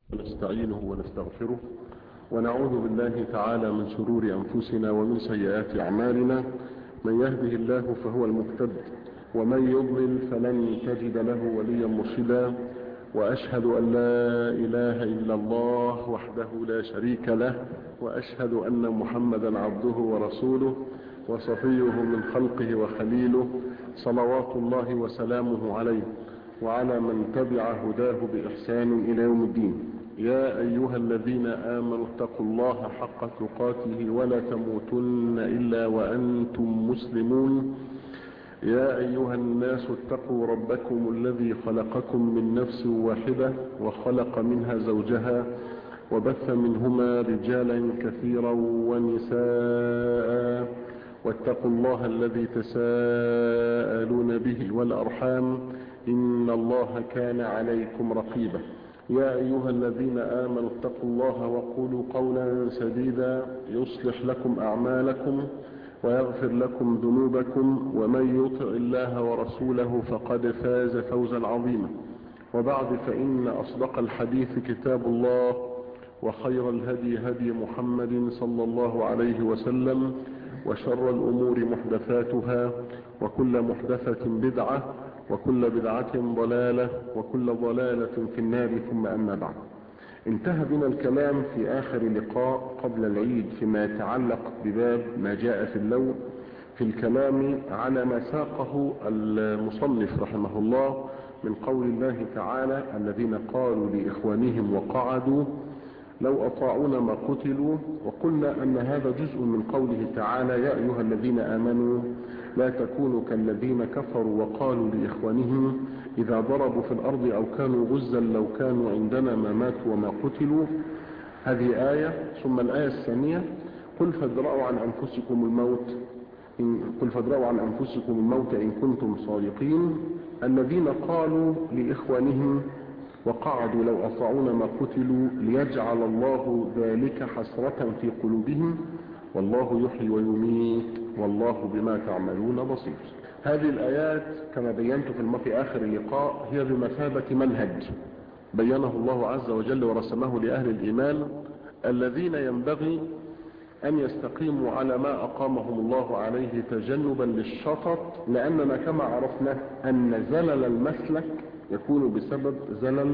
ونستعينه ونستغفره ونعوذ بالله تعالى من شرور أنفسنا ومن سيئات أعمالنا من يهده الله فهو المهتد ومن يضلل فلن تجد له وليا مرشدا وأشهد أن لا إله إلا الله وحده لا شريك له وأشهد أن محمدا عبده ورسوله وصفيه من خلقه وخليله صلوات الله وسلامه عليه وعلى من تبع هداه بإحسان إلى يوم الدين يا أيها الذين آمنوا اتقوا الله حق تقاته ولا تموتن إلا وأنتم مسلمون يا أيها الناس اتقوا ربكم الذي خلقكم من نفس واحدة وخلق منها زوجها وبث منهما رجالا كثيرا ونساء واتقوا الله الذي تساءلون به والأرحام إن الله كان عليكم رقيبا يا أيها الذين آمنوا اتقوا الله وقولوا قولا سديدا يصلح لكم أعمالكم ويغفر لكم ذنوبكم ومن يطع الله ورسوله فقد فاز فوزا عظيما وبعد فإن أصدق الحديث كتاب الله وخير الهدي هدي محمد صلى الله عليه وسلم وشر الأمور محدثاتها وكل محدثة بدعة وكل بدعة ضلالة وكل ضلالة في النار ثم أما بعد انتهى بنا الكلام في آخر لقاء قبل العيد فيما يتعلق بباب ما جاء في اللون في الكلام على ما ساقه المصنف رحمه الله من قول الله تعالى الذين قالوا لإخوانهم وقعدوا لو أطاعونا ما قتلوا وقلنا أن هذا جزء من قوله تعالى يا أيها الذين آمنوا لا تكونوا كالذين كفروا وقالوا لإخوانهم إذا ضربوا في الأرض أو كانوا غزا لو كانوا عندنا ما ماتوا وما قتلوا هذه آية ثم الآية الثانية قل فادرأوا عن أنفسكم الموت إن قل فادرأوا عن أنفسكم الموت إن كنتم صادقين الذين قالوا لإخوانهم وقعدوا لو أطاعونا ما قتلوا ليجعل الله ذلك حسرة في قلوبهم والله يحيي ويميت والله بما تعملون بصير هذه الآيات كما بينت في في آخر اللقاء هي بمثابة منهج بينه الله عز وجل ورسمه لأهل الإيمان الذين ينبغي أن يستقيموا على ما أقامهم الله عليه تجنبا للشطط لأننا كما عرفنا أن زلل المسلك يكون بسبب زلل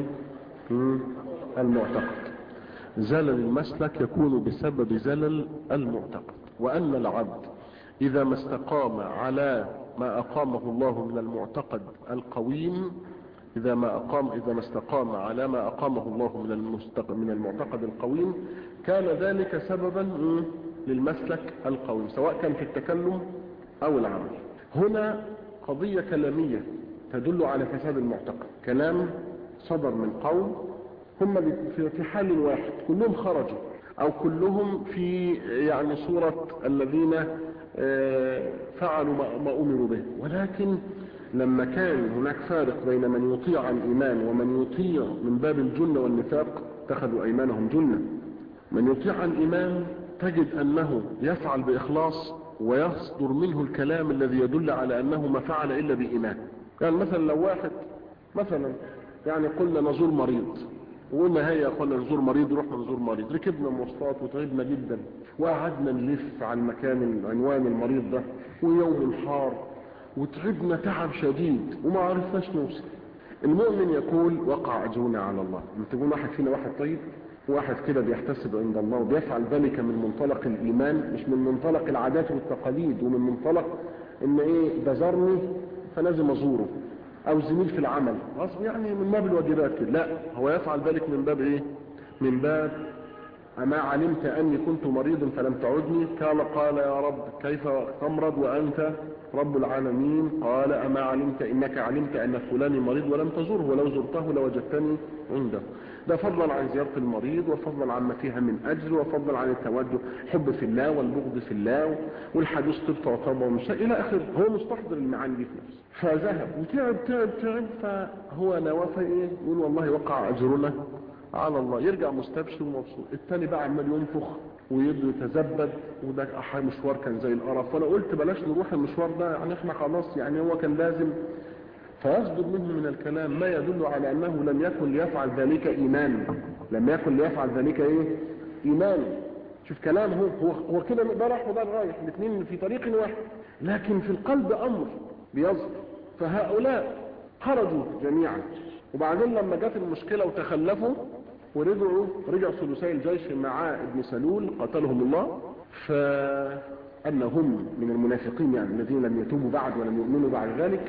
المعتقد زلل المسلك يكون بسبب زلل المعتقد وأن العبد إذا ما استقام على ما أقامه الله من المعتقد القويم إذا ما أقام إذا ما استقام على ما أقامه الله من المستق من المعتقد القويم كان ذلك سببا للمسلك القويم سواء كان في التكلم أو العمل هنا قضية كلامية تدل على فساد المعتقد كلام صدر من قوم هم في حال واحد كلهم خرجوا او كلهم في يعني صورة الذين فعلوا ما امروا به ولكن لما كان هناك فارق بين من يطيع عن ايمان ومن يطيع من باب الجنة والنفاق اتخذوا ايمانهم جنة من يطيع عن ايمان تجد انه يفعل باخلاص ويصدر منه الكلام الذي يدل على انه ما فعل الا بايمان يعني مثلا لو واحد مثلا يعني قلنا نزور مريض وقلنا هيا قلنا نزور مريض رحنا نزور مريض ركبنا مواصلات وتعبنا جدا وقعدنا نلف على المكان عنوان المريض ده ويوم حار وتعبنا تعب شديد وما عرفناش نوصل المؤمن يقول وقع اجرنا على الله انت تقول واحد فينا واحد طيب واحد كده بيحتسب عند الله وبيفعل ذلك من منطلق الايمان مش من منطلق العادات والتقاليد ومن منطلق ان ايه ده زارني فلازم ازوره او زميل في العمل غصب يعني من باب الواجبات كده لا هو يفعل ذلك من باب ايه من باب اما علمت اني كنت مريضا فلم تعدني قال قال يا رب كيف تمرض وانت رب العالمين قال اما علمت انك علمت ان فلان مريض ولم تزره ولو زرته لوجدتني عنده ده فضلا عن زيارة المريض وفضلا عن ما فيها من أجر وفضلا عن التوجه حب في الله والبغض في الله والحديث طب وطبع ومش إلى آخر هو مستحضر المعاني دي في نفسه فذهب وتعب تعب تعب فهو نوافى إيه يقول والله وقع أجرنا على الله يرجع مستبشر ومبسوط التاني بقى عمال ينفخ ويبدو يتزبد وده أحيى مشوار كان زي القرف فأنا قلت بلاش نروح المشوار ده يعني احنا خلاص يعني هو كان لازم فيصدر منه من الكلام ما يدل على أنه لم يكن ليفعل ذلك إيمان لم يكن ليفعل ذلك ايه ايمان شوف كلام هو هو, هو كده ده راح وده رايح الاثنين في طريق واحد لكن في القلب امر بيظهر فهؤلاء خرجوا جميعا وبعدين لما جت المشكلة وتخلفوا ورجعوا رجع ثلثي الجيش مع ابن سلول قتلهم الله فأنهم من المنافقين يعني الذين لم يتوبوا بعد ولم يؤمنوا بعد ذلك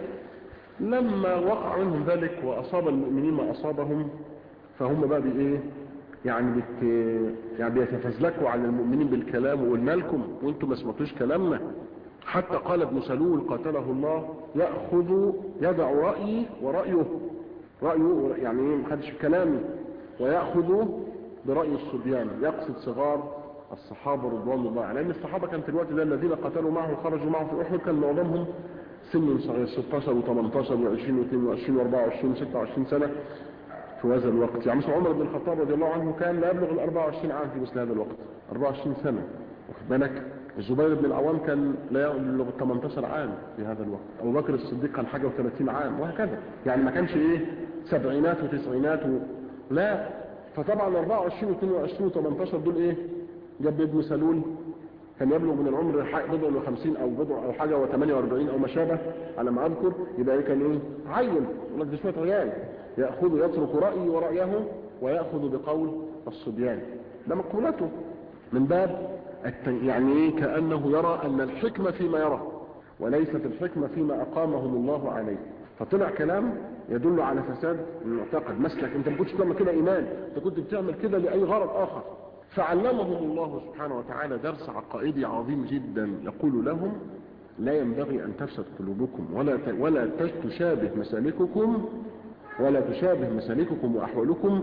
لما وقع منهم ذلك وأصاب المؤمنين ما أصابهم فهم بقى بإيه يعني بت... يعني بيتفزلكوا على المؤمنين بالكلام وقلنا لكم وانتم ما سمعتوش كلامنا حتى قال ابن سلول قتله الله يأخذ يدع رأيي ورأيه رأيه يعني ايه محدش في كلامي ويأخذ برأي الصبيان يقصد صغار الصحابة رضوان الله عليهم لأن الصحابة كان في الوقت ده الذين قتلوا معه وخرجوا معه في أحد كان معظمهم سن صغير 16 و18 و20 و22 و24 و26 سنة في هذا الوقت يعني مثل عمر بن الخطاب رضي الله عنه كان لا يبلغ ال 24 عام في مثل هذا الوقت 24 سنة واخد بالك الزبير بن العوام كان لا يبلغ 18 عام في هذا الوقت ابو بكر الصديق كان حاجه و30 عام وهكذا يعني ما كانش ايه سبعينات وتسعينات و... لا فطبعا 24 و22 و18 دول ايه جاب ابن سلول كان يبلغ من العمر بضع و50 او بضع او حاجه و48 او ما شابه على ما اذكر يبقى كان ايه عيل يقول لك ده شويه عيال ياخذ يترك رايي ورايه وياخذ بقول الصبيان ده مقولته من باب يعني ايه كأنه يرى ان الحكمة فيما يرى وليست الحكمة فيما اقامهم الله عليه فطلع كلام يدل على فساد المعتقد مسلك انت ما كنتش بتعمل كده ايمان انت كنت بتعمل كده لاي غرض اخر فعلمهم الله سبحانه وتعالى درس عقائدي عظيم جدا يقول لهم لا ينبغي ان تفسد قلوبكم ولا ولا تشابه مسالككم ولا تشابه مسالككم واحوالكم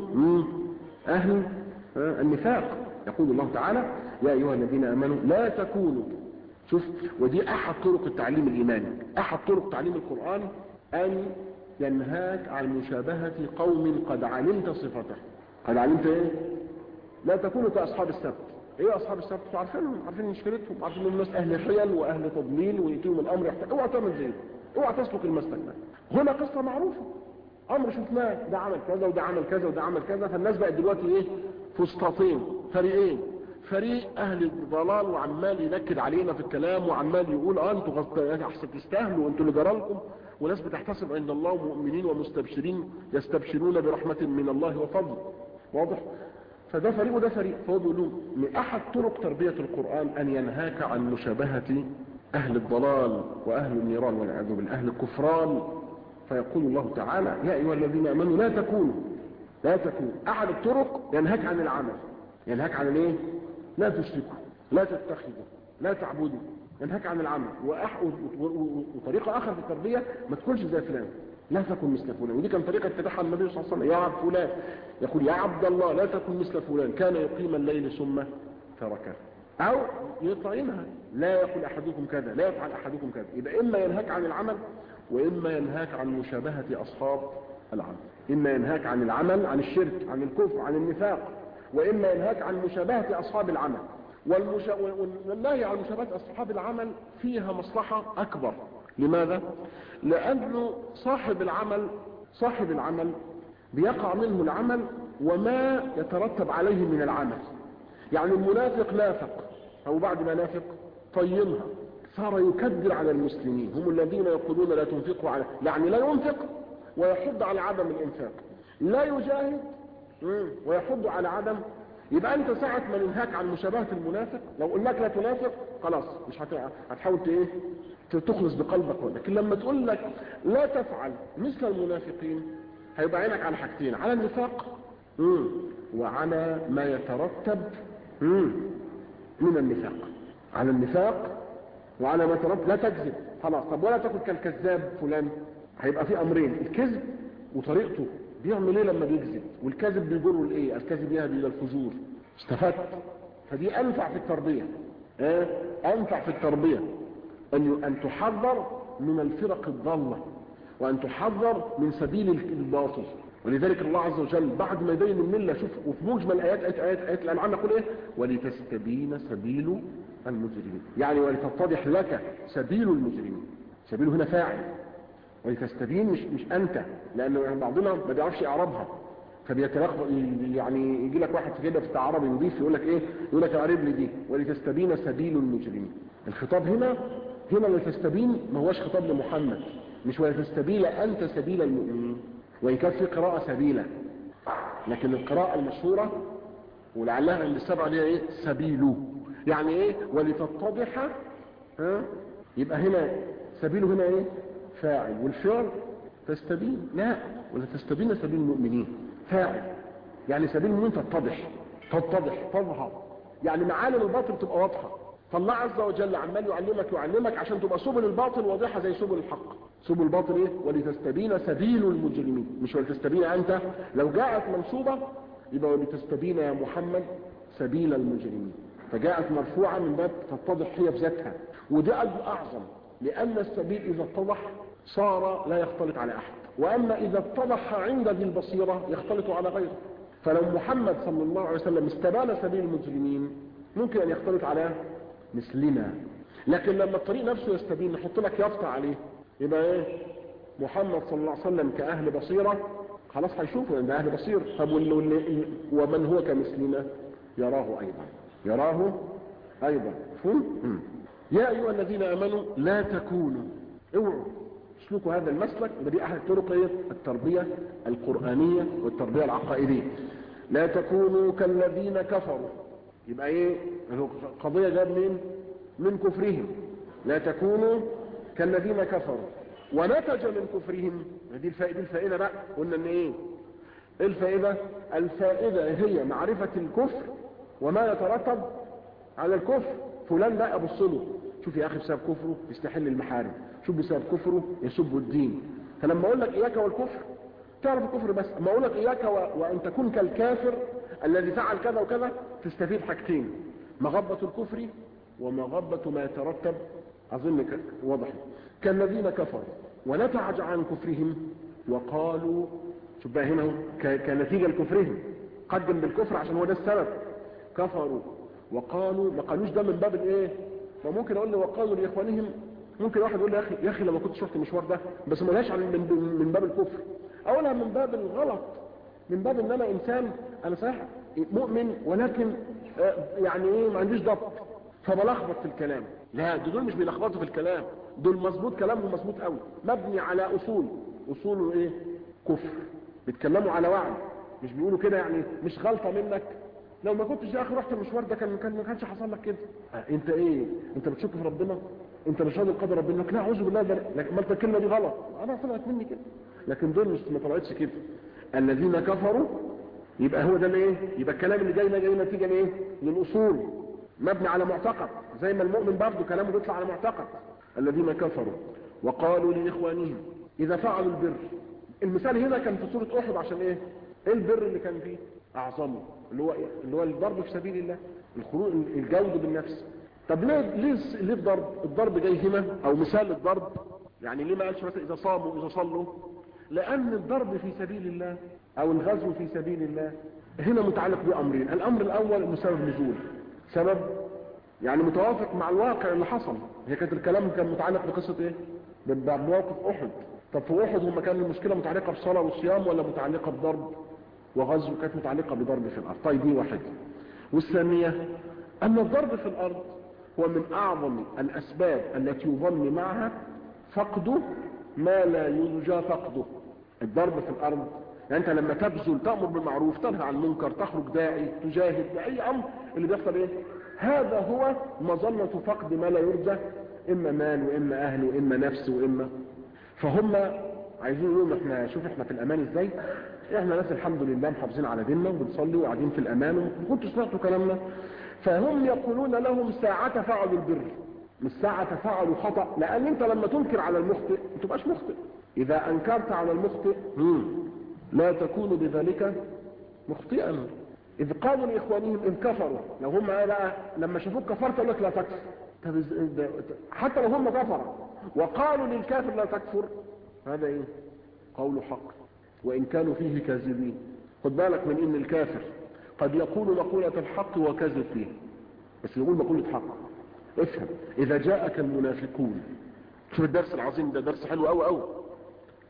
اهل النفاق يقول الله تعالى يا أيها الذين أمنوا لا تكونوا شوف ودي أحد طرق التعليم الإيماني أحد طرق تعليم القرآن أن ينهاك عن مشابهة قوم قد علمت صفته قد علمت إيه؟ لا تكونوا كأصحاب السبت ايه اصحاب السبت عارفينهم عارفين مشكلتهم عارفين انهم ناس اهل حيل واهل تضليل ويتيهم الامر يحتاج اوعى تعمل زيه اوعى تسلك المسلك ده هنا قصه معروفه امر شفناه ده عمل كذا وده عمل كذا وده عمل كذا فالناس بقت دلوقتي ايه فسطاطين فريقين فريق اهل الضلال وعمال ينكد علينا في الكلام وعمال يقول اه انتوا احسن تستاهلوا وانتوا اللي جرالكم وناس بتحتسب عند الله مؤمنين ومستبشرين يستبشرون برحمة من الله وفضل واضح فده فريق وده فريق فهو بيقولوا من احد طرق تربية القرآن ان ينهاك عن مشابهة اهل الضلال واهل النيران والعياذ بالله اهل الكفران فيقول الله تعالى يا ايها الذين امنوا لا تكونوا لا تكونوا احد الطرق ينهاك عن العمل ينهاك عن الايه لا تشركوا لا تتخذوا لا تعبدوا ينهاك عن العمل وأح... وطريقة آخر في التربية ما تكونش زي فلان لا تكن مثل فلان ودي كان طريقة اتبعها النبي صلى الله عليه وسلم يا عبد فلان يقول يا عبد الله لا تكن مثل فلان كان يقيم الليل ثم تركه أو يطعمها لا يقول أحدكم كذا لا يفعل أحدكم كذا يبقى إما ينهاك عن العمل وإما ينهاك عن مشابهة أصحاب العمل إما ينهاك عن العمل عن الشرك عن الكفر عن النفاق وإما ينهاك عن مشابهة أصحاب العمل والمشا... والنهي عن مشابهة أصحاب العمل فيها مصلحة أكبر لماذا؟ لأنه صاحب العمل صاحب العمل بيقع منه العمل وما يترتب عليه من العمل يعني المنافق نافق أو بعد ما نافق طينها صار يكدر على المسلمين هم الذين يقولون لا تنفقوا على يعني لا ينفق ويحض على عدم الإنفاق لا يجاهد ويحض على عدم يبقى انت ساعة ما ننهاك عن مشابهة المنافق لو قلنا لك لا تنافق خلاص مش هتحاول ايه تخلص بقلبك لكن لما تقول لك لا تفعل مثل المنافقين هيبقى عينك على حاجتين على النفاق مم. وعلى ما يترتب مم. من النفاق على النفاق وعلى ما يترتب لا تكذب خلاص طب ولا تكن كالكذاب فلان هيبقى في امرين الكذب وطريقته بيعمل ايه لما بيكذب والكذب بيجره لايه الكذب يهدي الى الفجور استفدت فدي انفع في التربيه ايه انفع في التربيه ان ان تحذر من الفرق الضاله وان تحذر من سبيل الباطل ولذلك الله عز وجل بعد ما يبين المله شوف وفي مجمل ايات ايات ايات, آيات الانعام يقول ايه ولتستبين سبيل المجرمين يعني ولتتضح لك سبيل المجرمين سبيل هنا فاعل ولتستبين مش مش انت لان بعضنا ما بيعرفش اعرابها فبيتلخبط يعني يجي لك واحد كده في عربي نضيف يقول لك ايه يقول لك اعرب لي دي ولتستبين سبيل المجرمين الخطاب هنا هنا ولتستبين ما هوش خطاب لمحمد مش ولتستبين انت سبيل المؤمنين وان كانت في قراءه سبيله لكن القراءه المشهوره ولعلها عند السبعه ليها ايه سبيله يعني ايه ولتتضح ها يبقى هنا سبيله هنا ايه فاعل والفعل تستبين لا ولا تستبين سبيل المؤمنين فاعل يعني سبيل المؤمنين تتضح تتضح تظهر يعني معالم الباطل تبقى واضحه فالله عز وجل عمال يعلمك يعلمك عشان تبقى سبل الباطل واضحه زي سبل الحق سبل الباطل ايه ولتستبين سبيل المجرمين مش ولتستبين انت لو جاءت منصوبه يبقى ولتستبين يا محمد سبيل المجرمين فجاءت مرفوعه من باب تتضح هي بذاتها وده اعظم لان السبيل اذا اتضح صار لا يختلط على احد واما اذا اتضح عند ذي البصيره يختلط على غيره فلو محمد صلى الله عليه وسلم استبان سبيل المجرمين ممكن ان يختلط على مثلنا لكن لما الطريق نفسه يستبين نحط لك يافطه عليه يبقى ايه محمد صلى الله عليه وسلم كاهل بصيره خلاص هيشوفوا ان ده اهل بصير طب ومن هو كمثلنا يراه ايضا يراه ايضا مفهوم يا ايها الذين امنوا لا تكونوا اوعوا اسلكوا هذا المسلك يبقى دي احد طرق ايه التربيه القرانيه والتربيه العقائديه لا تكونوا كالذين كفروا يبقى ايه قضيه جاب منين من كفرهم لا تكونوا كالذين كفروا ونتج من كفرهم دي الفائده الفائده بقى قلنا ان ايه الفائده الفائده هي معرفه الكفر وما يترتب على الكفر فلان ده ابص له شوف يا اخي بسبب كفره يستحل المحارم شوف بسبب كفره يسب الدين فلما اقول لك اياك والكفر تعرف الكفر بس اما اقول لك اياك و... وان تكون كالكافر الذي فعل كذا وكذا تستفيد حاجتين مغبة الكفر ومغبة ما يترتب اظن واضح كالذين كفروا ونتعج عن كفرهم وقالوا شوف بقى هنا كنتيجة لكفرهم قدم بالكفر عشان هو ده السبب كفروا وقالوا ما قالوش ده من باب الايه فممكن اقول له وقالوا لاخوانهم ممكن واحد يقول لي يا اخي يا اخي لما كنت شفت المشوار ده بس ما لهاش من, من باب الكفر اقولها من باب الغلط من باب ان انا انسان انا صحيح مؤمن ولكن يعني ايه ما عنديش ضبط فبلخبط في الكلام لا دول مش بيلخبطوا في الكلام دول مظبوط كلامهم مظبوط قوي مبني على اصول اصوله ايه كفر بيتكلموا على وعي مش بيقولوا كده يعني مش غلطه منك لو ما كنتش يا اخي رحت المشوار ده كان كان ما كانش حصل لك كده آه انت ايه انت بتشك في ربنا انت مش راضي بقدر ربنا لك لا اعوذ بالله ده لكن ما انت الكلمه دي غلط انا طلعت مني كده لكن دول مش ما طلعتش كده الذين كفروا يبقى هو ده الايه يبقى الكلام اللي جاي جاي نتيجه لايه للاصول مبني على معتقد زي ما المؤمن برضه كلامه بيطلع على معتقد الذين كفروا وقالوا لاخوانهم اذا فعلوا البر المثال هنا كان في سوره احد عشان ايه ايه البر اللي كان فيه اعظمه اللي هو إيه؟ اللي هو الضرب في سبيل الله الخروج الجود بالنفس طب ليه ليه ليه الضرب الضرب جاي هنا او مثال الضرب يعني ليه ما قالش مثلا اذا صاموا اذا صلوا لان الضرب في سبيل الله او الغزو في سبيل الله هنا متعلق بامرين الامر الاول انه سبب نزول سبب يعني متوافق مع الواقع اللي حصل هي كانت الكلام كان متعلق بقصه ايه بموقف احد طب في احد هم كان المشكله متعلقه بصلاه وصيام ولا متعلقه بضرب وغزو كانت متعلقه بضرب في الارض طيب دي واحده والثانيه ان الضرب في الارض هو من اعظم الاسباب التي يظن معها فقده ما لا يرجى فقده الضرب في الارض يعني انت لما تبذل تأمر بالمعروف تنهى عن المنكر تخرج داعي تجاهد بأي امر اللي بيحصل ايه هذا هو مظنة فقد ما لا يرجى اما مال واما اهل واما نفس واما فهم عايزين يقولوا احنا شوف احنا في الامان ازاي احنا ناس الحمد لله محافظين على ديننا وبنصلي وقاعدين في الامان وكنتوا سمعتوا كلامنا فهم يقولون لهم ساعة فعلوا البر مش ساعة فعلوا خطأ لان انت لما تنكر على المخطئ ما تبقاش مخطئ اذا انكرت على المخطئ لا تكون بذلك مخطئا اذ قالوا لاخوانهم ان كفروا لو هم بقى لما شافوك كفرت قال لك لا تكفر طب حتى لو هم كفروا وقالوا للكافر لا تكفر هذا ايه قول حق وان كانوا فيه كاذبين خد بالك من ان الكافر قد يقول مقولة الحق وكذب فيه بس يقول مقولة حق افهم اذا جاءك المنافقون شوف الدرس العظيم ده درس حلو قوي قوي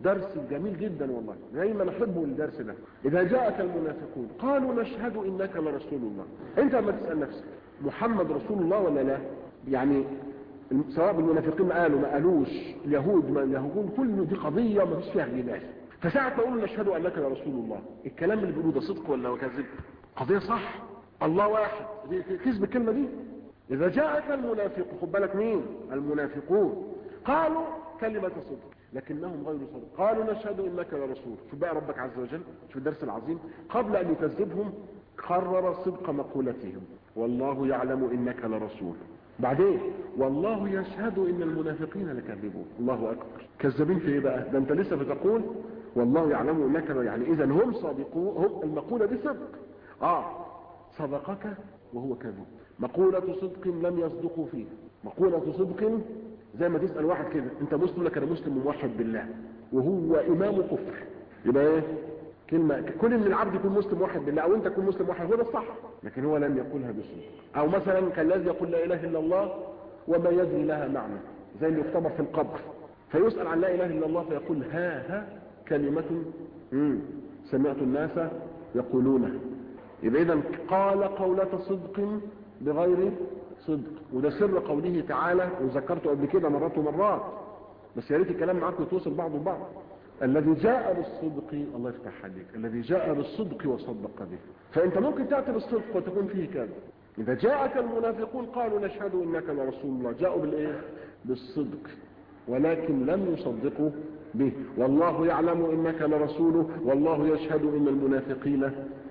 درس جميل جدا والله دايما احبه الدرس ده اذا جاءك المنافقون قالوا نشهد انك لرسول الله انت لما تسال نفسك محمد رسول الله ولا لا يعني سواء المنافقين قالوا ما قالوش اليهود ما اليهود كل دي قضيه ما فيش فيها جدال فساعه ما يقولوا نشهد انك لرسول الله الكلام اللي بيقولوه ده صدق ولا كذب قضيه صح الله واحد كذب الكلمه دي اذا جاءك المنافق خد بالك مين المنافقون قالوا كلمه صدق لكنهم غير صدق قالوا نشهد انك لرسول شوف بقى ربك عز وجل شوف الدرس العظيم قبل ان يكذبهم قرر صدق مقولتهم والله يعلم انك لرسول بعدين والله يشهد ان المنافقين لكذبون الله اكبر كذابين في ايه بقى ده انت لسه بتقول والله يعلم انك يعني اذا هم صادقون هم المقوله دي صدق اه صدقك وهو كذوب مقولة صدق لم يصدقوا فيه مقولة صدق زي ما تسأل واحد كده انت مسلم لك انا مسلم موحد بالله وهو امام كفر يبقى ايه كلمة كل ان العبد يكون مسلم واحد بالله او انت تكون مسلم واحد هو ده الصح لكن هو لم يقولها بصدق او مثلا كالذي يقول لا اله الا الله وما يدري لها معنى زي اللي يختبر في القبر فيسأل عن لا اله الا الله فيقول ها ها كلمة مم. سمعت الناس يقولونها يبقى اذا قال قولة صدق بغير صدق وده سر قوله تعالى وذكرته قبل كده مرات ومرات بس يا ريت الكلام معاكم يتوصل بعض ببعض الذي جاء بالصدق الله يفتح عليك الذي جاء بالصدق وصدق به فانت ممكن تاتي بالصدق وتكون فيه كذب اذا جاءك المنافقون قالوا نشهد انك لرسول الله جاءوا بالايه بالصدق ولكن لم يصدقوا به والله يعلم انك لرسوله والله يشهد ان المنافقين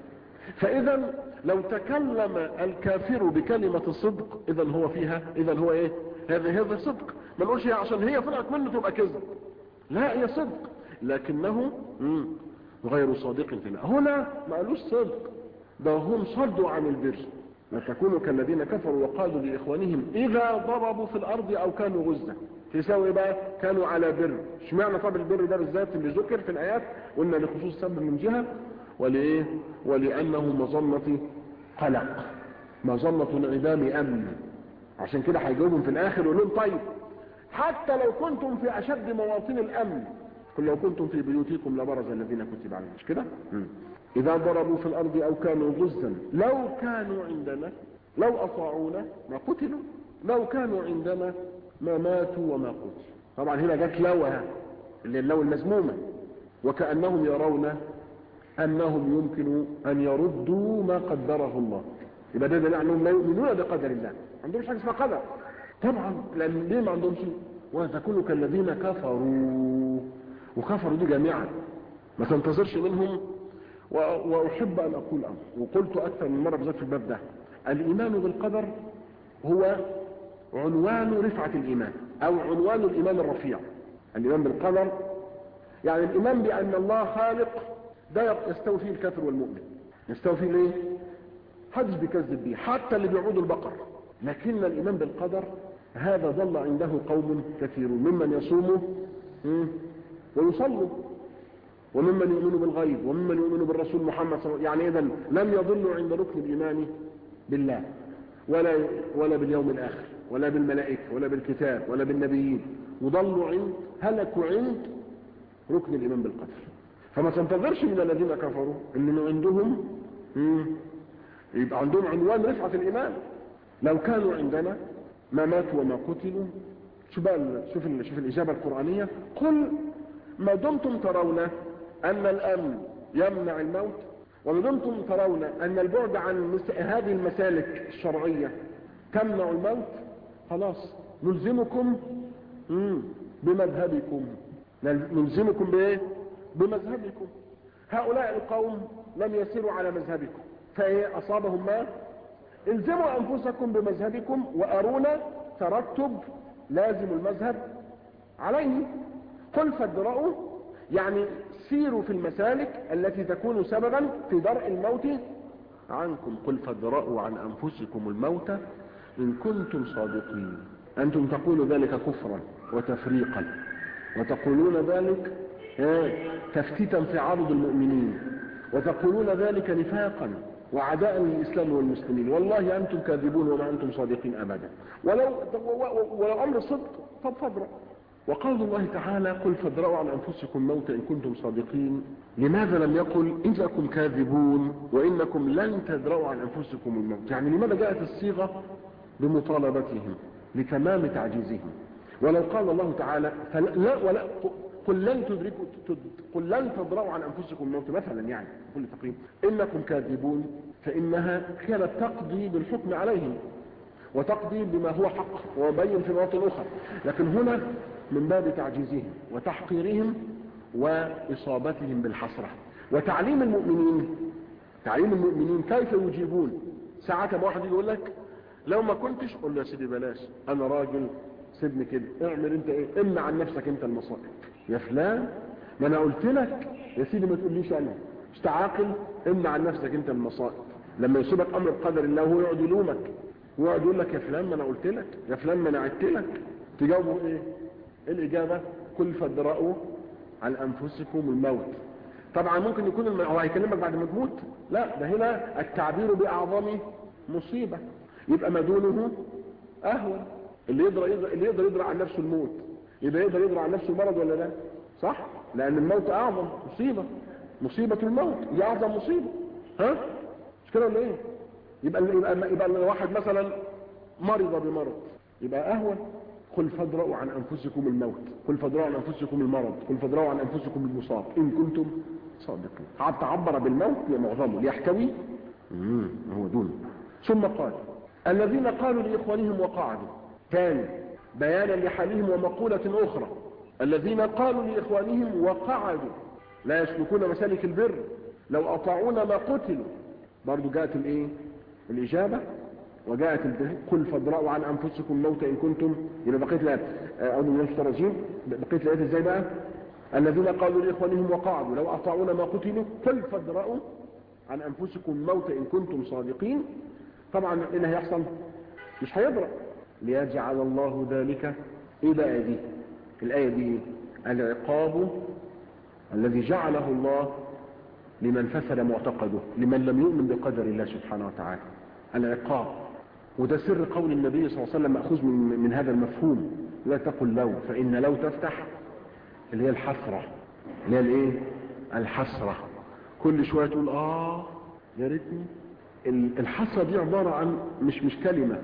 فاذا لو تكلم الكافر بكلمة الصدق اذا هو فيها اذا هو ايه هذا هذا صدق ما نقولش عشان هي طلعت منه تبقى كذب لا هي صدق لكنه مم. غير صادق في الله هنا ما قالوش صدق ده هم صدوا عن البر لا تكونوا كالذين كفروا وقالوا لإخوانهم إذا ضربوا في الأرض أو كانوا غزة تساوي بقى كانوا على بر اشمعنى طب البر ده بالذات اللي ذكر في الآيات قلنا لخصوص سبب من جهة ولإيه ولأنه مظنة قلق مظنة انعدام أمن عشان كده هيجاوبهم في الآخر ويقول لهم طيب حتى لو كنتم في أشد مواطن الأمن قل لو كنتم في بيوتكم لبرز الذين كتب عليهم مش كده إذا ضربوا في الأرض أو كانوا غزا لو كانوا عندنا لو أطاعونا ما قتلوا لو كانوا عندنا ما ماتوا وما قتلوا طبعا هنا جت لوها اللي اللو المزمومة وكأنهم يرون أنهم يمكن أن يردوا ما قدره الله يبقى ده دليل أنهم لا يؤمنون بقدر الله ما عندهمش حاجة اسمها قدر طبعا لأن ليه ما عندهمش وتكونوا كالذين كفروا وكفروا دي جميعا ما تنتظرش منهم واحب ان اقول امر وقلت اكثر من مره بالذات في الباب ده الايمان بالقدر هو عنوان رفعه الايمان او عنوان الايمان الرفيع الايمان بالقدر يعني الايمان بان الله خالق ده يستوي فيه الكافر والمؤمن يستوي فيه ليه حدش بيكذب بيه حتى اللي بيعبدوا البقر لكن الايمان بالقدر هذا ظل عنده قوم كثيرون ممن يصوموا ويصلوا وممن يؤمن بالغيب وممن يؤمن بالرسول محمد صلى الله عليه وسلم يعني اذا لم يضلوا عند ركن الايمان بالله ولا ولا باليوم الاخر ولا بالملائكه ولا بالكتاب ولا بالنبيين وضلوا عند هلكوا عند ركن الايمان بالقدر فما تنتظرش من الذين كفروا ان عندهم يبقى عندهم عنوان رفعه الايمان لو كانوا عندنا ما ماتوا وما قتلوا شوف بقى شوف شوف الاجابه القرانيه قل ما دمتم ترون ان الامن يمنع الموت وما دمتم ترون ان البعد عن هذه المسالك الشرعيه تمنع الموت خلاص نلزمكم بمذهبكم نلزمكم بايه بمذهبكم هؤلاء القوم لم يسيروا على مذهبكم فايه اصابهم ما الزموا انفسكم بمذهبكم وارونا ترتب لازم المذهب عليه قل فادرأوا يعني سيروا في المسالك التي تكون سببا في درء الموت عنكم قل فادرأوا عن أنفسكم الموت إن كنتم صادقين أنتم تقولوا ذلك كفرا وتفريقا وتقولون ذلك تفتيتا في عرض المؤمنين وتقولون ذلك نفاقا وعداء للإسلام والمسلمين والله أنتم كاذبون وما أنتم صادقين أبدا ولو ولو أمر الصدق طب فادرأ وقول الله تعالى قل فادرأوا عن أنفسكم موت إن كنتم صادقين لماذا لم يقل إنكم كاذبون وإنكم لن تدرأوا عن أنفسكم الموت يعني لماذا جاءت الصيغة بمطالبتهم لتمام تعجيزهم ولو قال الله تعالى فلا ولا قل لن تدركوا قل لن تدرأوا عن أنفسكم الموت مثلا يعني كل تقريب إنكم كاذبون فإنها كانت تقضي بالحكم عليهم وتقضي بما هو حق وبين في مواطن أخرى لكن هنا من باب تعجيزهم وتحقيرهم وإصابتهم بالحسرة وتعليم المؤمنين تعليم المؤمنين كيف يجيبون ساعات ما واحد يقول لك لو ما كنتش قول له يا سيدي بلاش انا راجل سيبني كده اعمل انت ايه امنع عن نفسك انت المصائب يا فلان ما انا قلت لك يا سيدي ما تقوليش انا مش تعاقل امنع عن نفسك انت المصائب لما يصيبك امر بقدر الله هو يقعد يلومك ويقعد يقول لك يا فلان ما انا قلت لك يا فلان ما انا عدت لك تجاوبه ايه الاجابه كل فادرأوا عن انفسكم الموت طبعا ممكن يكون الم... هو هيكلمك بعد ما تموت لا ده هنا التعبير باعظم مصيبه يبقى ما دونه اهون اللي يقدر اللي يقدر يدرع عن نفسه الموت يبقى يقدر يدرع عن نفسه المرض ولا لا صح لان الموت اعظم مصيبه مصيبه الموت دي اعظم مصيبه ها مش كده ولا ايه يبقى يبقى يبقى واحد مثلا مرض بمرض يبقى اهون قل فادرأوا عن انفسكم الموت قل فادرأوا عن انفسكم المرض قل فادرأوا عن انفسكم المصاب ان كنتم صادقين عاد تعبر بالموت معظمه ليحتوي هو دون ثم قال الذين قالوا لإخوانهم وقعدوا ثاني بيانا لحالهم ومقولة أخرى الذين قالوا لإخوانهم وقعدوا لا يسلكون مسالك البر لو أطاعونا ما قتلوا برضو جاءت الايه الإجابة وجاءت قل فادرأوا عن أنفسكم الموت إن كنتم يبقى بقية الآيات أعوذ من الرجيم بقية الآيات إزاي بقى الذين قالوا لإخوانهم وقعدوا لو أطاعونا ما قتلوا قل فادرأوا عن أنفسكم الموت إن كنتم صادقين طبعا ايه اللي هيحصل مش هيضرب ليجعل الله ذلك ايه بقى دي الايه دي العقاب الذي جعله الله لمن فسد معتقده لمن لم يؤمن بقدر الله سبحانه وتعالى العقاب وده سر قول النبي صلى الله عليه وسلم مأخوذ من, من هذا المفهوم لا تقل لو فإن لو تفتح اللي هي الحسرة اللي هي الايه الحسرة كل شوية تقول اه يا ريتني الحسرة دي عبارة عن مش مش كلمة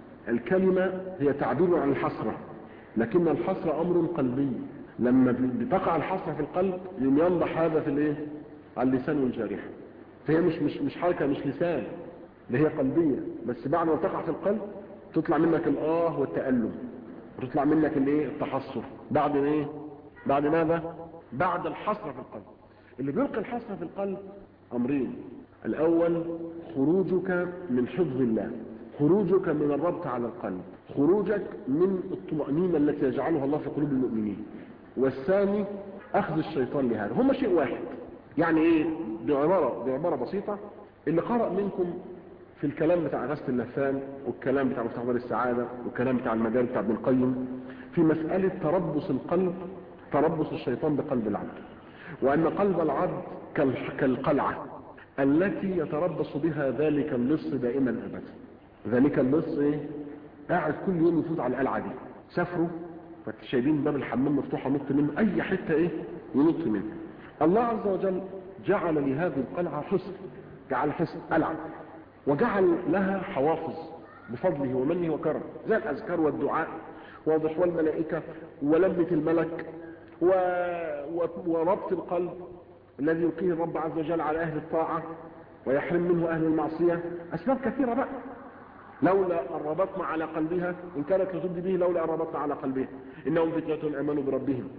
الكلمة هي تعبير عن الحسرة لكن الحسرة أمر قلبي لما بتقع الحسرة في القلب ينضح هذا في الايه على اللسان والجارح فهي مش مش مش حركة مش لسان ده هي قلبية بس بعد ما تقع في القلب تطلع منك الآه والتألم وتطلع منك الايه التحسر بعد ايه بعد ماذا بعد الحسرة في القلب اللي بيلقي الحسرة في القلب أمرين الأول خروجك من حفظ الله خروجك من الربط على القلب خروجك من الطمأنينة التي يجعلها الله في قلوب المؤمنين والثاني أخذ الشيطان لهذا هما شيء واحد يعني ايه بعبارة, بعبارة بسيطة اللي قرأ منكم في الكلام بتاع غسل اللسان والكلام بتاع مفتاح السعادة والكلام بتاع المجال بتاع ابن القيم في مسألة تربص القلب تربص الشيطان بقلب العبد وأن قلب العبد كالقلعة التي يتربص بها ذلك اللص دائما أبدا ذلك اللص ايه قاعد كل يوم يفوت على القلعة دي سافروا فشايلين باب الحمام مفتوح نط منه اي حتة ايه ينط منه الله عز وجل جعل لهذه القلعة حسن جعل حسن قلعة وجعل لها حوافظ بفضله ومنه وكرمه زي الاذكار والدعاء واضح والملائكة ولمة الملك و... و... وربط القلب الذي يلقيه الرب عز وجل على اهل الطاعة ويحرم منه اهل المعصية اسباب كثيرة بقى لولا ان ربطنا على قلبها ان كانت لتبدي به لولا ان ربطنا على قلبها انهم فتنة امنوا بربهم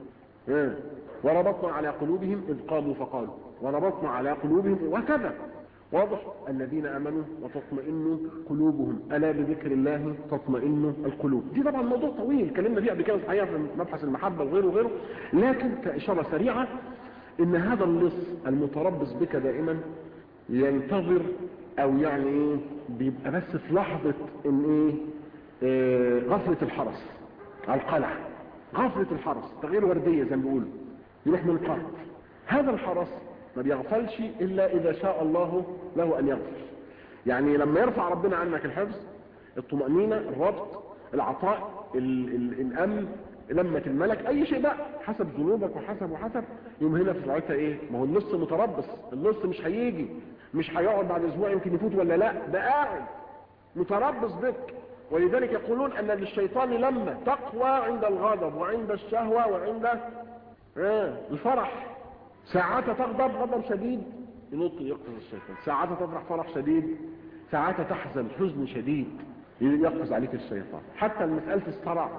وربطنا على قلوبهم اذ قاموا فقالوا وربطنا على قلوبهم وكذا واضح الذين امنوا وتطمئن قلوبهم الا بذكر الله تطمئن القلوب دي طبعا موضوع طويل اتكلمنا فيه قبل كده الحقيقه في مبحث المحبه وغيره وغيره لكن كاشاره سريعه ان هذا اللص المتربص بك دائما ينتظر او يعني ايه بيبقى بس في لحظة ان ايه, إيه غفلة الحرس على القلعة غفلة الحرس تغيير وردية زي ما بيقولوا يروح من القلب هذا الحرس ما بيغفلش الا اذا شاء الله له ان يغفل يعني لما يرفع ربنا عنك الحفظ الطمأنينة الربط العطاء ال ال الامن لمة الملك اي شيء بقى حسب ذنوبك وحسب وحسب يوم هنا في ساعتها ايه ما هو النص متربص النص مش هيجي مش هيقعد بعد اسبوع يمكن يفوت ولا لا ده قاعد متربص بك ولذلك يقولون ان للشيطان لما تقوى عند الغضب وعند الشهوة وعند آه الفرح ساعات تغضب غضب شديد ينط يقفز الشيطان ساعات تفرح فرح شديد ساعات تحزن حزن شديد يقفز عليك الشيطان حتى مسألة الصرع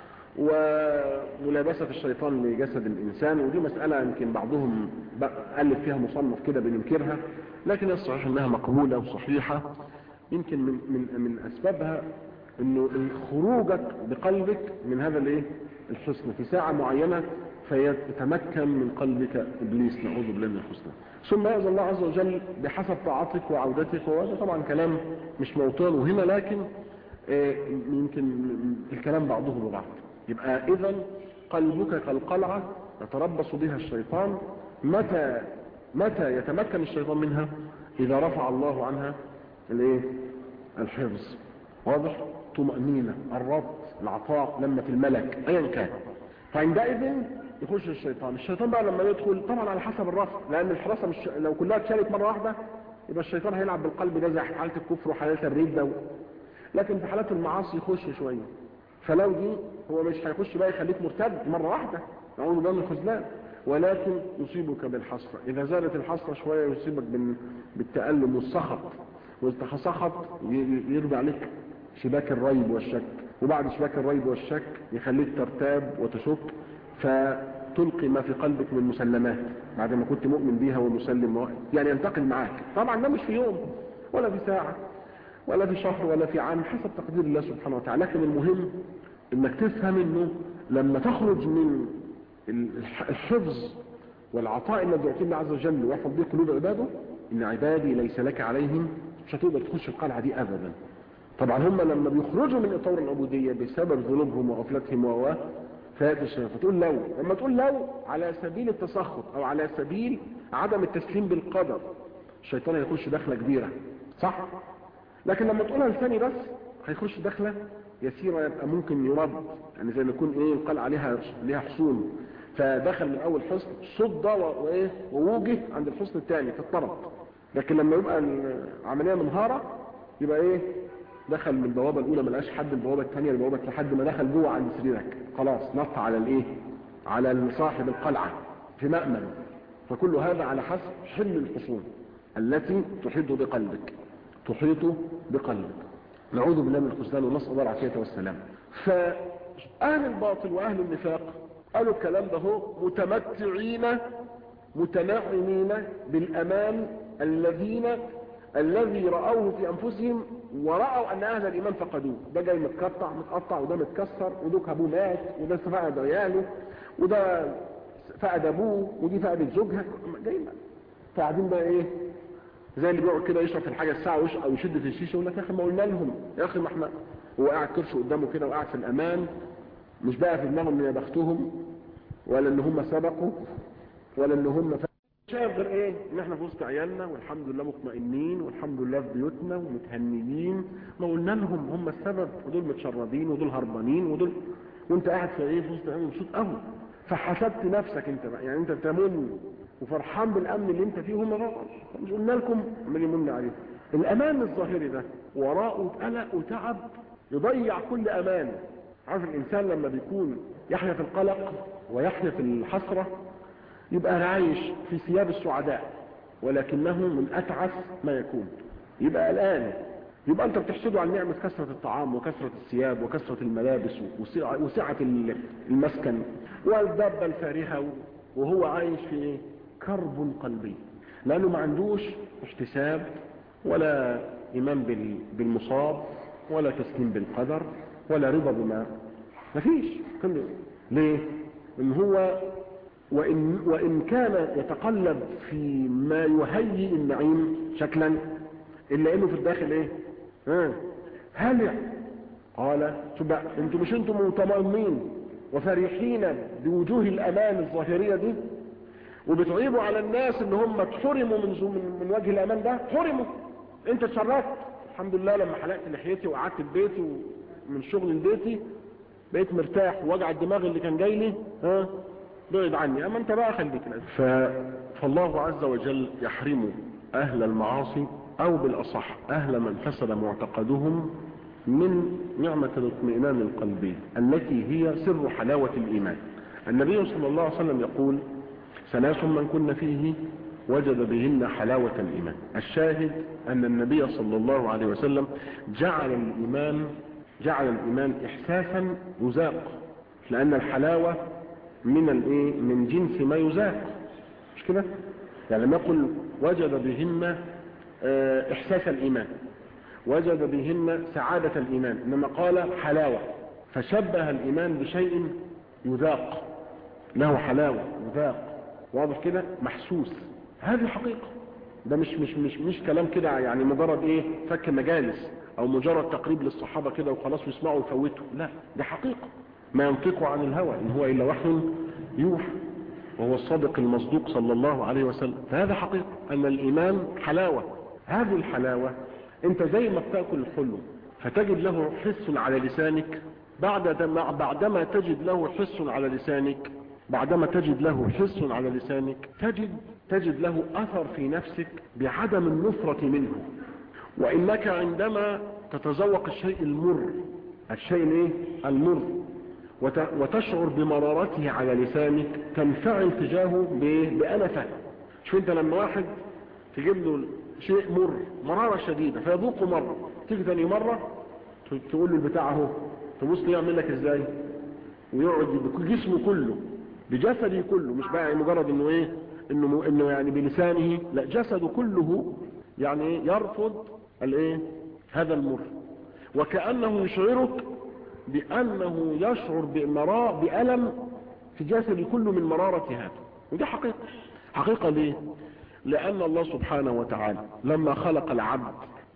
وملابسة الشيطان لجسد الإنسان ودي مسألة يمكن بعضهم ألف فيها مصنف كده بننكرها لكن الصحيح أنها مقبولة وصحيحة يمكن من, من, من أسبابها أنه خروجك بقلبك من هذا الايه الحسن في ساعة معينة فيتمكن من قلبك إبليس نعوذ بالله من الحسنى ثم يأذن الله عز وجل بحسب طاعتك وعودتك وهذا طبعا كلام مش موطن هنا لكن يمكن الكلام بعضه ببعض يبقى اذا قلبك كالقلعة يتربص بها الشيطان متى متى يتمكن الشيطان منها اذا رفع الله عنها الايه الحفظ واضح طمأنينة الربط العطاء لما في الملك ايا كان فعندئذ يخش الشيطان الشيطان بقى لما يدخل طبعا على حسب الرفع لان الحراسة مش لو كلها اتشالت مرة واحدة يبقى الشيطان هيلعب بالقلب ده زي حالة الكفر وحالة الردة و... لكن في حالات المعاصي يخش شوية فلو دي هو مش هيخش بقى يخليك مرتد مرة واحدة نعوذ بالله من الخذلان ولكن يصيبك بالحسرة إذا زالت الحسرة شوية يصيبك بالتألم والسخط والتخسخط يرضى عليك شباك الريب والشك وبعد شباك الريب والشك يخليك ترتاب وتشك فتلقي ما في قلبك من مسلمات بعد ما كنت مؤمن بيها ومسلم يعني ينتقل معاك طبعا ده مش في يوم ولا في ساعة ولا في شهر ولا في عام حسب تقدير الله سبحانه وتعالى لكن المهم انك تفهم انه لما تخرج من الحفظ والعطاء الذي يعطيه الله عز وجل ويحفظ به قلوب عباده ان عبادي ليس لك عليهم مش هتقدر تخش القلعه دي ابدا طبعا هم لما بيخرجوا من اطار العبوديه بسبب ذنوبهم وغفلتهم و فياتي الشيطان فتقول لو لما تقول لو على سبيل التسخط او على سبيل عدم التسليم بالقدر الشيطان هيخش دخله كبيره صح لكن لما تقولها لساني بس هيخش دخله يسيرة يبقى ممكن يرد يعني زي ما يكون ايه القلعة عليها ليها حصون فدخل من اول حصن صد وايه ووجه عند الحصن الثاني في الطرف لكن لما يبقى العملية منهارة يبقى ايه دخل من البوابة الاولى ما لقاش حد البوابة الثانية البوابة لحد ما دخل جوه عند سريرك خلاص نط على الايه على صاحب القلعة في مأمن فكل هذا على حسب حل الحصون التي تحيط بقلبك تحيط بقلبك نعوذ بالله من الخذلان ونسأل الله العافية والسلام فأهل الباطل وأهل النفاق قالوا الكلام ده هو متمتعين متنعمين بالأمان الذين الذي رأوه في أنفسهم ورأوا أن أهل الإيمان فقدوه ده جاي متقطع متقطع وده متكسر وده أبوه مات وده فقد عياله وده فقد أبوه ودي فقدت زوجها جاي فقاعدين بقى إيه زي اللي بيقعد كده يشرب في الحاجه الساعه او يشد في الشيشه يقول لك يا اخي ما قلنا لهم يا اخي ما احنا هو قاعد كرش قدامه كده وقاعد في الامان مش بقى في دماغهم ان يا بختهم ولا ان هم سبقوا ولا ان هم شايف غير ايه ان احنا في وسط عيالنا والحمد لله مطمئنين والحمد لله في بيوتنا ومتهنيين ما قلنا لهم هم السبب ودول متشردين ودول هربانين ودول وانت قاعد في ايه في وسط عيالنا مبسوط قوي فحسبت نفسك انت بقى يعني انت تمن وفرحان بالامن اللي انت فيه هم بقى مش قلنا لكم عمال يمن عليكم الامان الظاهري ده وراءه قلق وتعب يضيع كل امان عارف الانسان لما بيكون يحيا في القلق ويحيا في الحسره يبقى عايش في ثياب السعداء ولكنه من اتعس ما يكون يبقى قلقان يبقى انت بتحسده على نعمه كثره الطعام وكثره الثياب وكثره الملابس وسعه المسكن والدابه الفارهه وهو عايش في ايه كرب قلبي لانه ما عندوش احتساب ولا ايمان بالمصاب ولا تسليم بالقدر ولا رضا بما مفيش كله ليه ان هو وإن, وإن كان يتقلب في ما يهيئ النعيم شكلا إلا إنه في الداخل إيه ها هلع قال تبقى انتم مش انتم مطمئنين وفرحين بوجوه الأمان الظاهرية دي وبتعيبوا على الناس ان هم اتحرموا من, من وجه الأمان ده حرموا انت اتشرفت الحمد لله لما حلقت لحيتي وقعدت في بيتي ومن شغل لبيتي بقيت مرتاح ووجع الدماغ اللي كان جاي لي ها بعد عني اما انت بقى خليك ف... فالله عز وجل يحرم اهل المعاصي او بالاصح اهل من فسد معتقدهم من نعمة الاطمئنان القلبي التي هي سر حلاوة الايمان النبي صلى الله عليه وسلم يقول ثلاث من كن فيه وجد بهن حلاوة الإيمان الشاهد أن النبي صلى الله عليه وسلم جعل الإيمان جعل الإيمان إحساسا يذاق لأن الحلاوة من الإيه من جنس ما يذاق مش كده يعني لما يقول وجد بهن إحساس الإيمان وجد بهن سعادة الإيمان إنما قال حلاوة فشبه الإيمان بشيء يذاق له حلاوة يذاق واضح كده محسوس هذه حقيقة ده مش مش مش مش كلام كده يعني مجرد ايه فك مجالس او مجرد تقريب للصحابة كده وخلاص يسمعوا ويفوتوا لا دي حقيقة ما ينطق عن الهوى ان هو الا وحي يوحى وهو الصادق المصدوق صلى الله عليه وسلم فهذا حقيقة ان الايمان حلاوة هذه الحلاوة انت زي ما بتاكل الحلو فتجد له حس على لسانك بعد بعدما تجد له حس على لسانك بعدما تجد له حس على لسانك تجد تجد له أثر في نفسك بعدم النفرة منه وإنك عندما تتذوق الشيء المر الشيء الايه المر وتشعر بمرارته على لسانك تنفعل تجاهه بأنفة شوف انت لما واحد تجيب له شيء مر مرارة شديدة فيذوقه مرة تيجي ثاني مرة تقول له البتاع اهو تبص يعمل لك ازاي ويقعد بكل جسمه كله بجسده كله مش بقى مجرد انه ايه انه انه يعني بلسانه لا جسده كله يعني ايه يرفض الايه هذا المر وكانه يشعرك بانه يشعر بمراء بالم في جسده كله من مراره هذا ودي حقيقه حقيقه ليه لان الله سبحانه وتعالى لما خلق العبد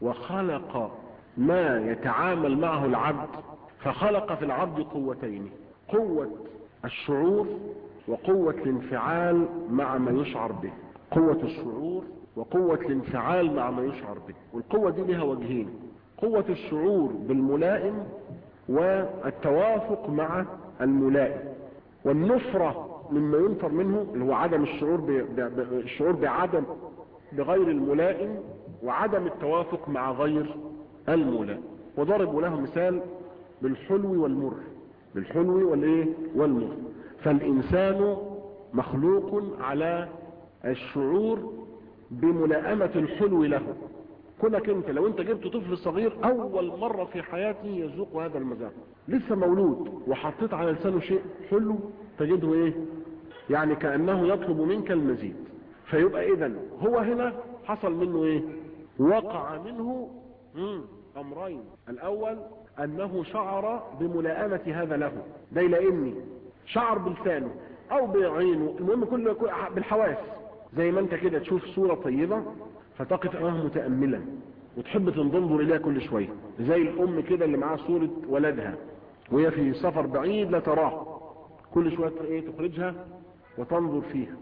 وخلق ما يتعامل معه العبد فخلق في العبد قوتين قوه الشعور وقوة الانفعال مع ما يشعر به قوة الشعور وقوة الانفعال مع ما يشعر به والقوة دي لها وجهين قوة الشعور بالملائم والتوافق مع الملائم والنفرة مما ينفر منه اللي هو عدم الشعور ب... ب... الشعور بعدم بغير الملائم وعدم التوافق مع غير الملائم وضرب له مثال بالحلو والمر بالحلو والايه والمر فالإنسان مخلوق على الشعور بملائمة الحلو له كونك انت لو انت جبت طفل صغير اول مرة في حياته يذوق هذا المذاق لسه مولود وحطيت على لسانه شيء حلو تجده ايه يعني كأنه يطلب منك المزيد فيبقى اذا هو هنا حصل منه ايه وقع منه امرين الاول انه شعر بملائمة هذا له ده لاني شعر بلسانه او بعينه المهم كله بالحواس زي ما انت كده تشوف صورة طيبة فتقف امامها متأملا وتحب تنظر اليها كل شوية زي الام كده اللي معاها صورة ولدها وهي في سفر بعيد لا تراه كل شوية ايه تخرجها وتنظر فيها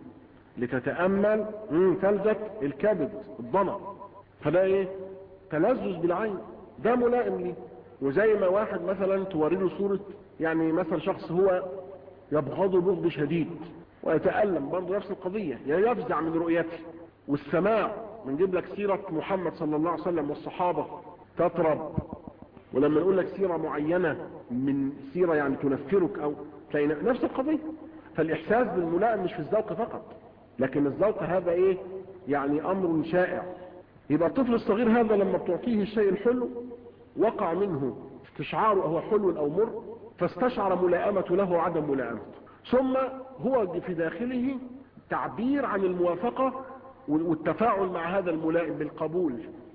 لتتأمل تلزك الكبد الضنى فده ايه تلذذ بالعين ده ملائم ليه وزي ما واحد مثلا توريله صورة يعني مثلا شخص هو يبغضه بغض شديد ويتألم برضه نفس القضية يفزع من رؤيته والسماع بنجيب لك سيرة محمد صلى الله عليه وسلم والصحابة تطرب ولما نقول لك سيرة معينة من سيرة يعني تنفرك او تلاقي نفس القضية فالاحساس بالملائم مش في الذوق فقط لكن الذوق هذا ايه يعني امر شائع يبقى الطفل الصغير هذا لما بتعطيه الشيء الحلو وقع منه استشعاره هو حلو او مر فاستشعر ملائمة له وعدم ملائمته ثم هو في داخله تعبير عن الموافقة والتفاعل مع هذا الملائم بالقبول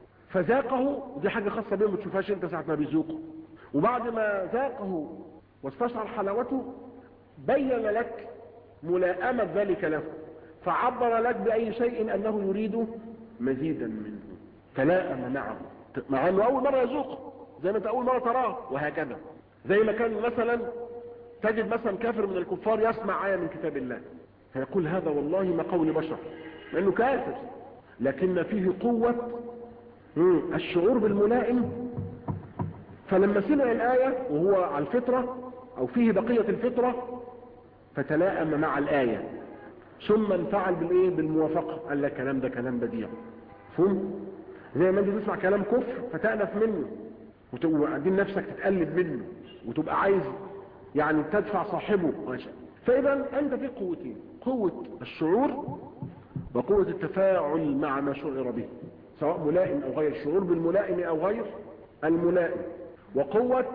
فذاقه ودي حاجة خاصة بيه ما تشوفهاش انت ساعة ما بيذوقه وبعد ما ذاقه واستشعر حلاوته بين لك ملائمة ذلك له فعبر لك بأي شيء أنه يريد مزيدا منه تلائم معه مع أنه أول مرة يذوقه زي ما أنت أول مرة تراه وهكذا زي ما كان مثلا تجد مثلا كافر من الكفار يسمع آية من كتاب الله فيقول هذا والله ما قول بشر لأنه كافر لكن فيه قوة الشعور بالملائم فلما سمع الآية وهو على الفطرة او فيه بقية الفطرة فتلائم مع الآية ثم انفعل بالايه بالموافقة قال لك كلام ده كلام بديع فهم زي ما انت تسمع كلام كفر فتأنف منه وبعدين نفسك تتقلب منه وتبقى عايز يعني تدفع صاحبه ماشي فاذا انت في قوتين قوة الشعور وقوة التفاعل مع ما شعر به سواء ملائم او غير الشعور بالملائم او غير الملائم وقوة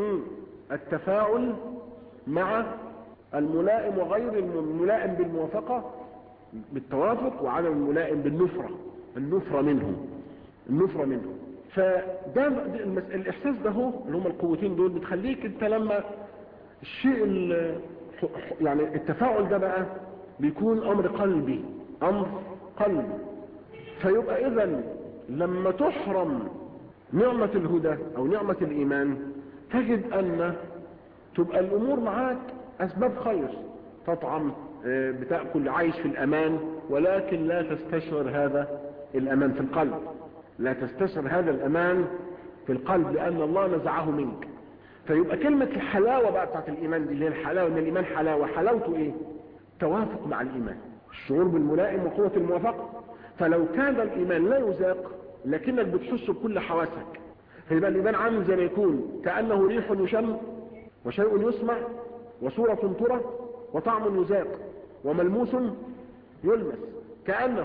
التفاعل مع الملائم وغير الم- بالموافقة بالتوافق وعدم الملائم بالنفرة النفرة منه النفرة منه فده المس- الاحساس ده هو اللي هم القوتين دول بتخليك انت لما الشيء ال- يعني التفاعل ده بقى بيكون امر قلبي امر قلبي فيبقى اذا لما تحرم نعمة الهدى او نعمة الايمان تجد ان تبقى الامور معاك اسباب خير تطعم آه، بتأكل عايش في الامان ولكن لا تستشعر هذا الامان في القلب لا تستشعر هذا الامان في القلب لان الله نزعه منك فيبقى كلمة الحلاوة بقى بتاعت الايمان دي اللي هي الحلاوة ان الايمان حلاوة حلاوته ايه توافق مع الايمان الشعور بالملائم وقوة الموافقة فلو كان الايمان لا يذاق لكنك بتحسه بكل حواسك فيبقى الايمان عامل زي ما يكون كأنه ريح يشم وشيء يسمع وصورة ترى وطعم يذاق وملموس يلمس كأنه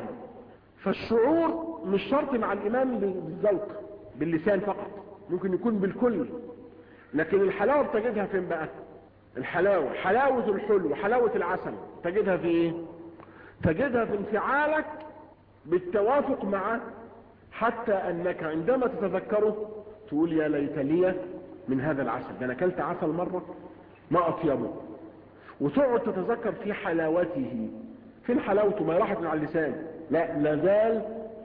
فالشعور مش شرط مع الإيمان بالذوق باللسان فقط ممكن يكون بالكل لكن الحلاوة بتجدها فين بقى الحلاوة حلاوة الحلو حلاوة العسل تجدها في ايه تجدها في انفعالك بالتوافق مع حتى انك عندما تتذكره تقول يا ليت لي من هذا العسل ده انا اكلت عسل مرة ما اطيبه وتقعد تتذكر في حلاوته فين حلاوته ما راحت من على اللسان لا لازال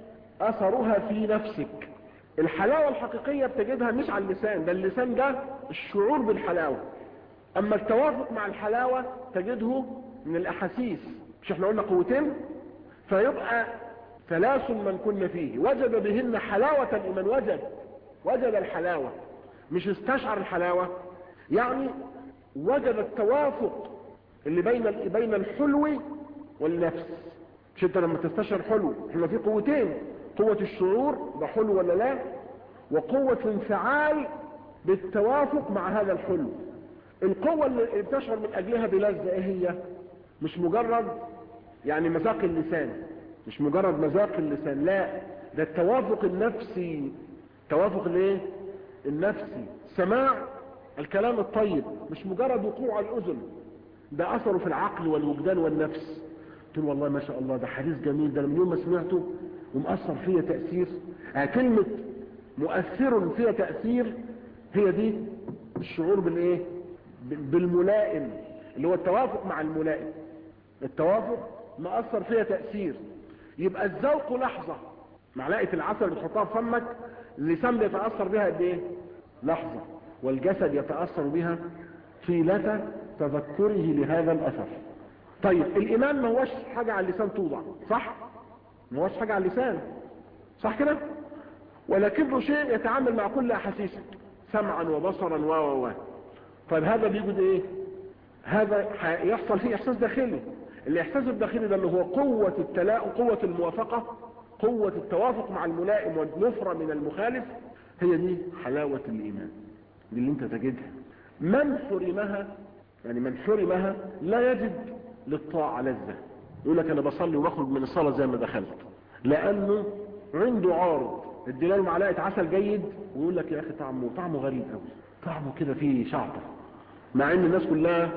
اثرها في نفسك الحلاوة الحقيقية بتجدها مش على اللسان ده اللسان ده الشعور بالحلاوة اما التوافق مع الحلاوة تجده من الاحاسيس مش احنا قلنا قوتين فيبقى ثلاث من كنا فيه وجد بهن حلاوة الايمان وجد وجد الحلاوة مش استشعر الحلاوة يعني وجد التوافق اللي بين بين الحلو والنفس مش انت لما تستشعر حلو احنا في قوتين قوة الشعور ده حلو ولا لا وقوة الانفعال بالتوافق مع هذا الحلو القوة اللي بتشعر من اجلها بلذة ايه هي مش مجرد يعني مذاق اللسان مش مجرد مذاق اللسان لا ده التوافق النفسي توافق الايه النفسي سماع الكلام الطيب مش مجرد وقوع على الاذن ده اثره في العقل والوجدان والنفس قلت والله ما شاء الله ده حديث جميل ده من يوم ما سمعته ومأثر فيا تأثير آه كلمة مؤثر فيها تأثير هي دي الشعور بالايه بالملائم اللي هو التوافق مع الملائم التوافق مأثر فيها تأثير يبقى الذوق لحظة معلقة العسل اللي بتحطها في فمك اللسان بيتأثر بها قد ايه لحظة والجسد يتأثر بها طيلة تذكره لهذا الأثر طيب الإيمان ما هوش حاجة على اللسان توضع صح ما هوش حاجة على اللسان صح كده ولكنه شيء يتعامل مع كل أحاسيسك سمعا وبصرا و و و طيب هذا بيجد ايه هذا يحصل فيه احساس داخلي الاحساس الداخلي ده اللي هو قوة التلاء قوة الموافقة قوة التوافق مع الملائم والنفرة من المخالف هي دي حلاوة الايمان دي اللي انت تجدها من حرمها يعني من حرمها لا يجد للطاعة لذة يقول لك انا بصلي واخرج من الصلاة زي ما دخلت لانه عنده عارض اديله معلقة عسل جيد ويقول لك يا اخي طعمه طعمه غريب قوي طعمه كده فيه شعطة مع ان الناس كلها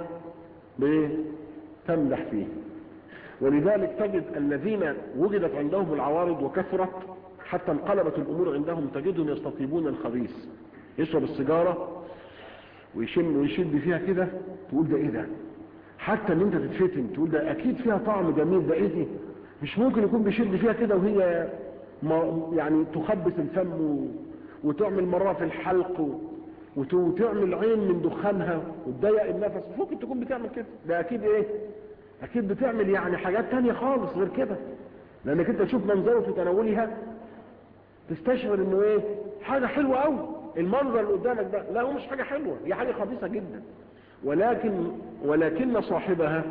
تمدح فيه ولذلك تجد الذين وجدت عندهم العوارض وكثرت حتى انقلبت الامور عندهم تجدهم يستطيبون الخبيث يشرب السيجارة ويشم ويشد فيها كده تقول ده ايه ده حتى ان انت تتفتن تقول ده اكيد فيها طعم جميل ده ايه دي مش ممكن يكون بيشد فيها كده وهي يعني تخبث الفم وتعمل مرة في الحلق وتعمل عين من دخانها وتضيق النفس مش ممكن تكون بتعمل كده ده اكيد ايه اكيد بتعمل يعني حاجات تانية خالص غير كده لانك انت تشوف منظره في تناولها تستشعر انه ايه حاجة حلوة قوي المنظر اللي قدامك ده لا هو مش حاجة حلوة هي حاجة خبيثة جدا ولكن ولكن صاحبها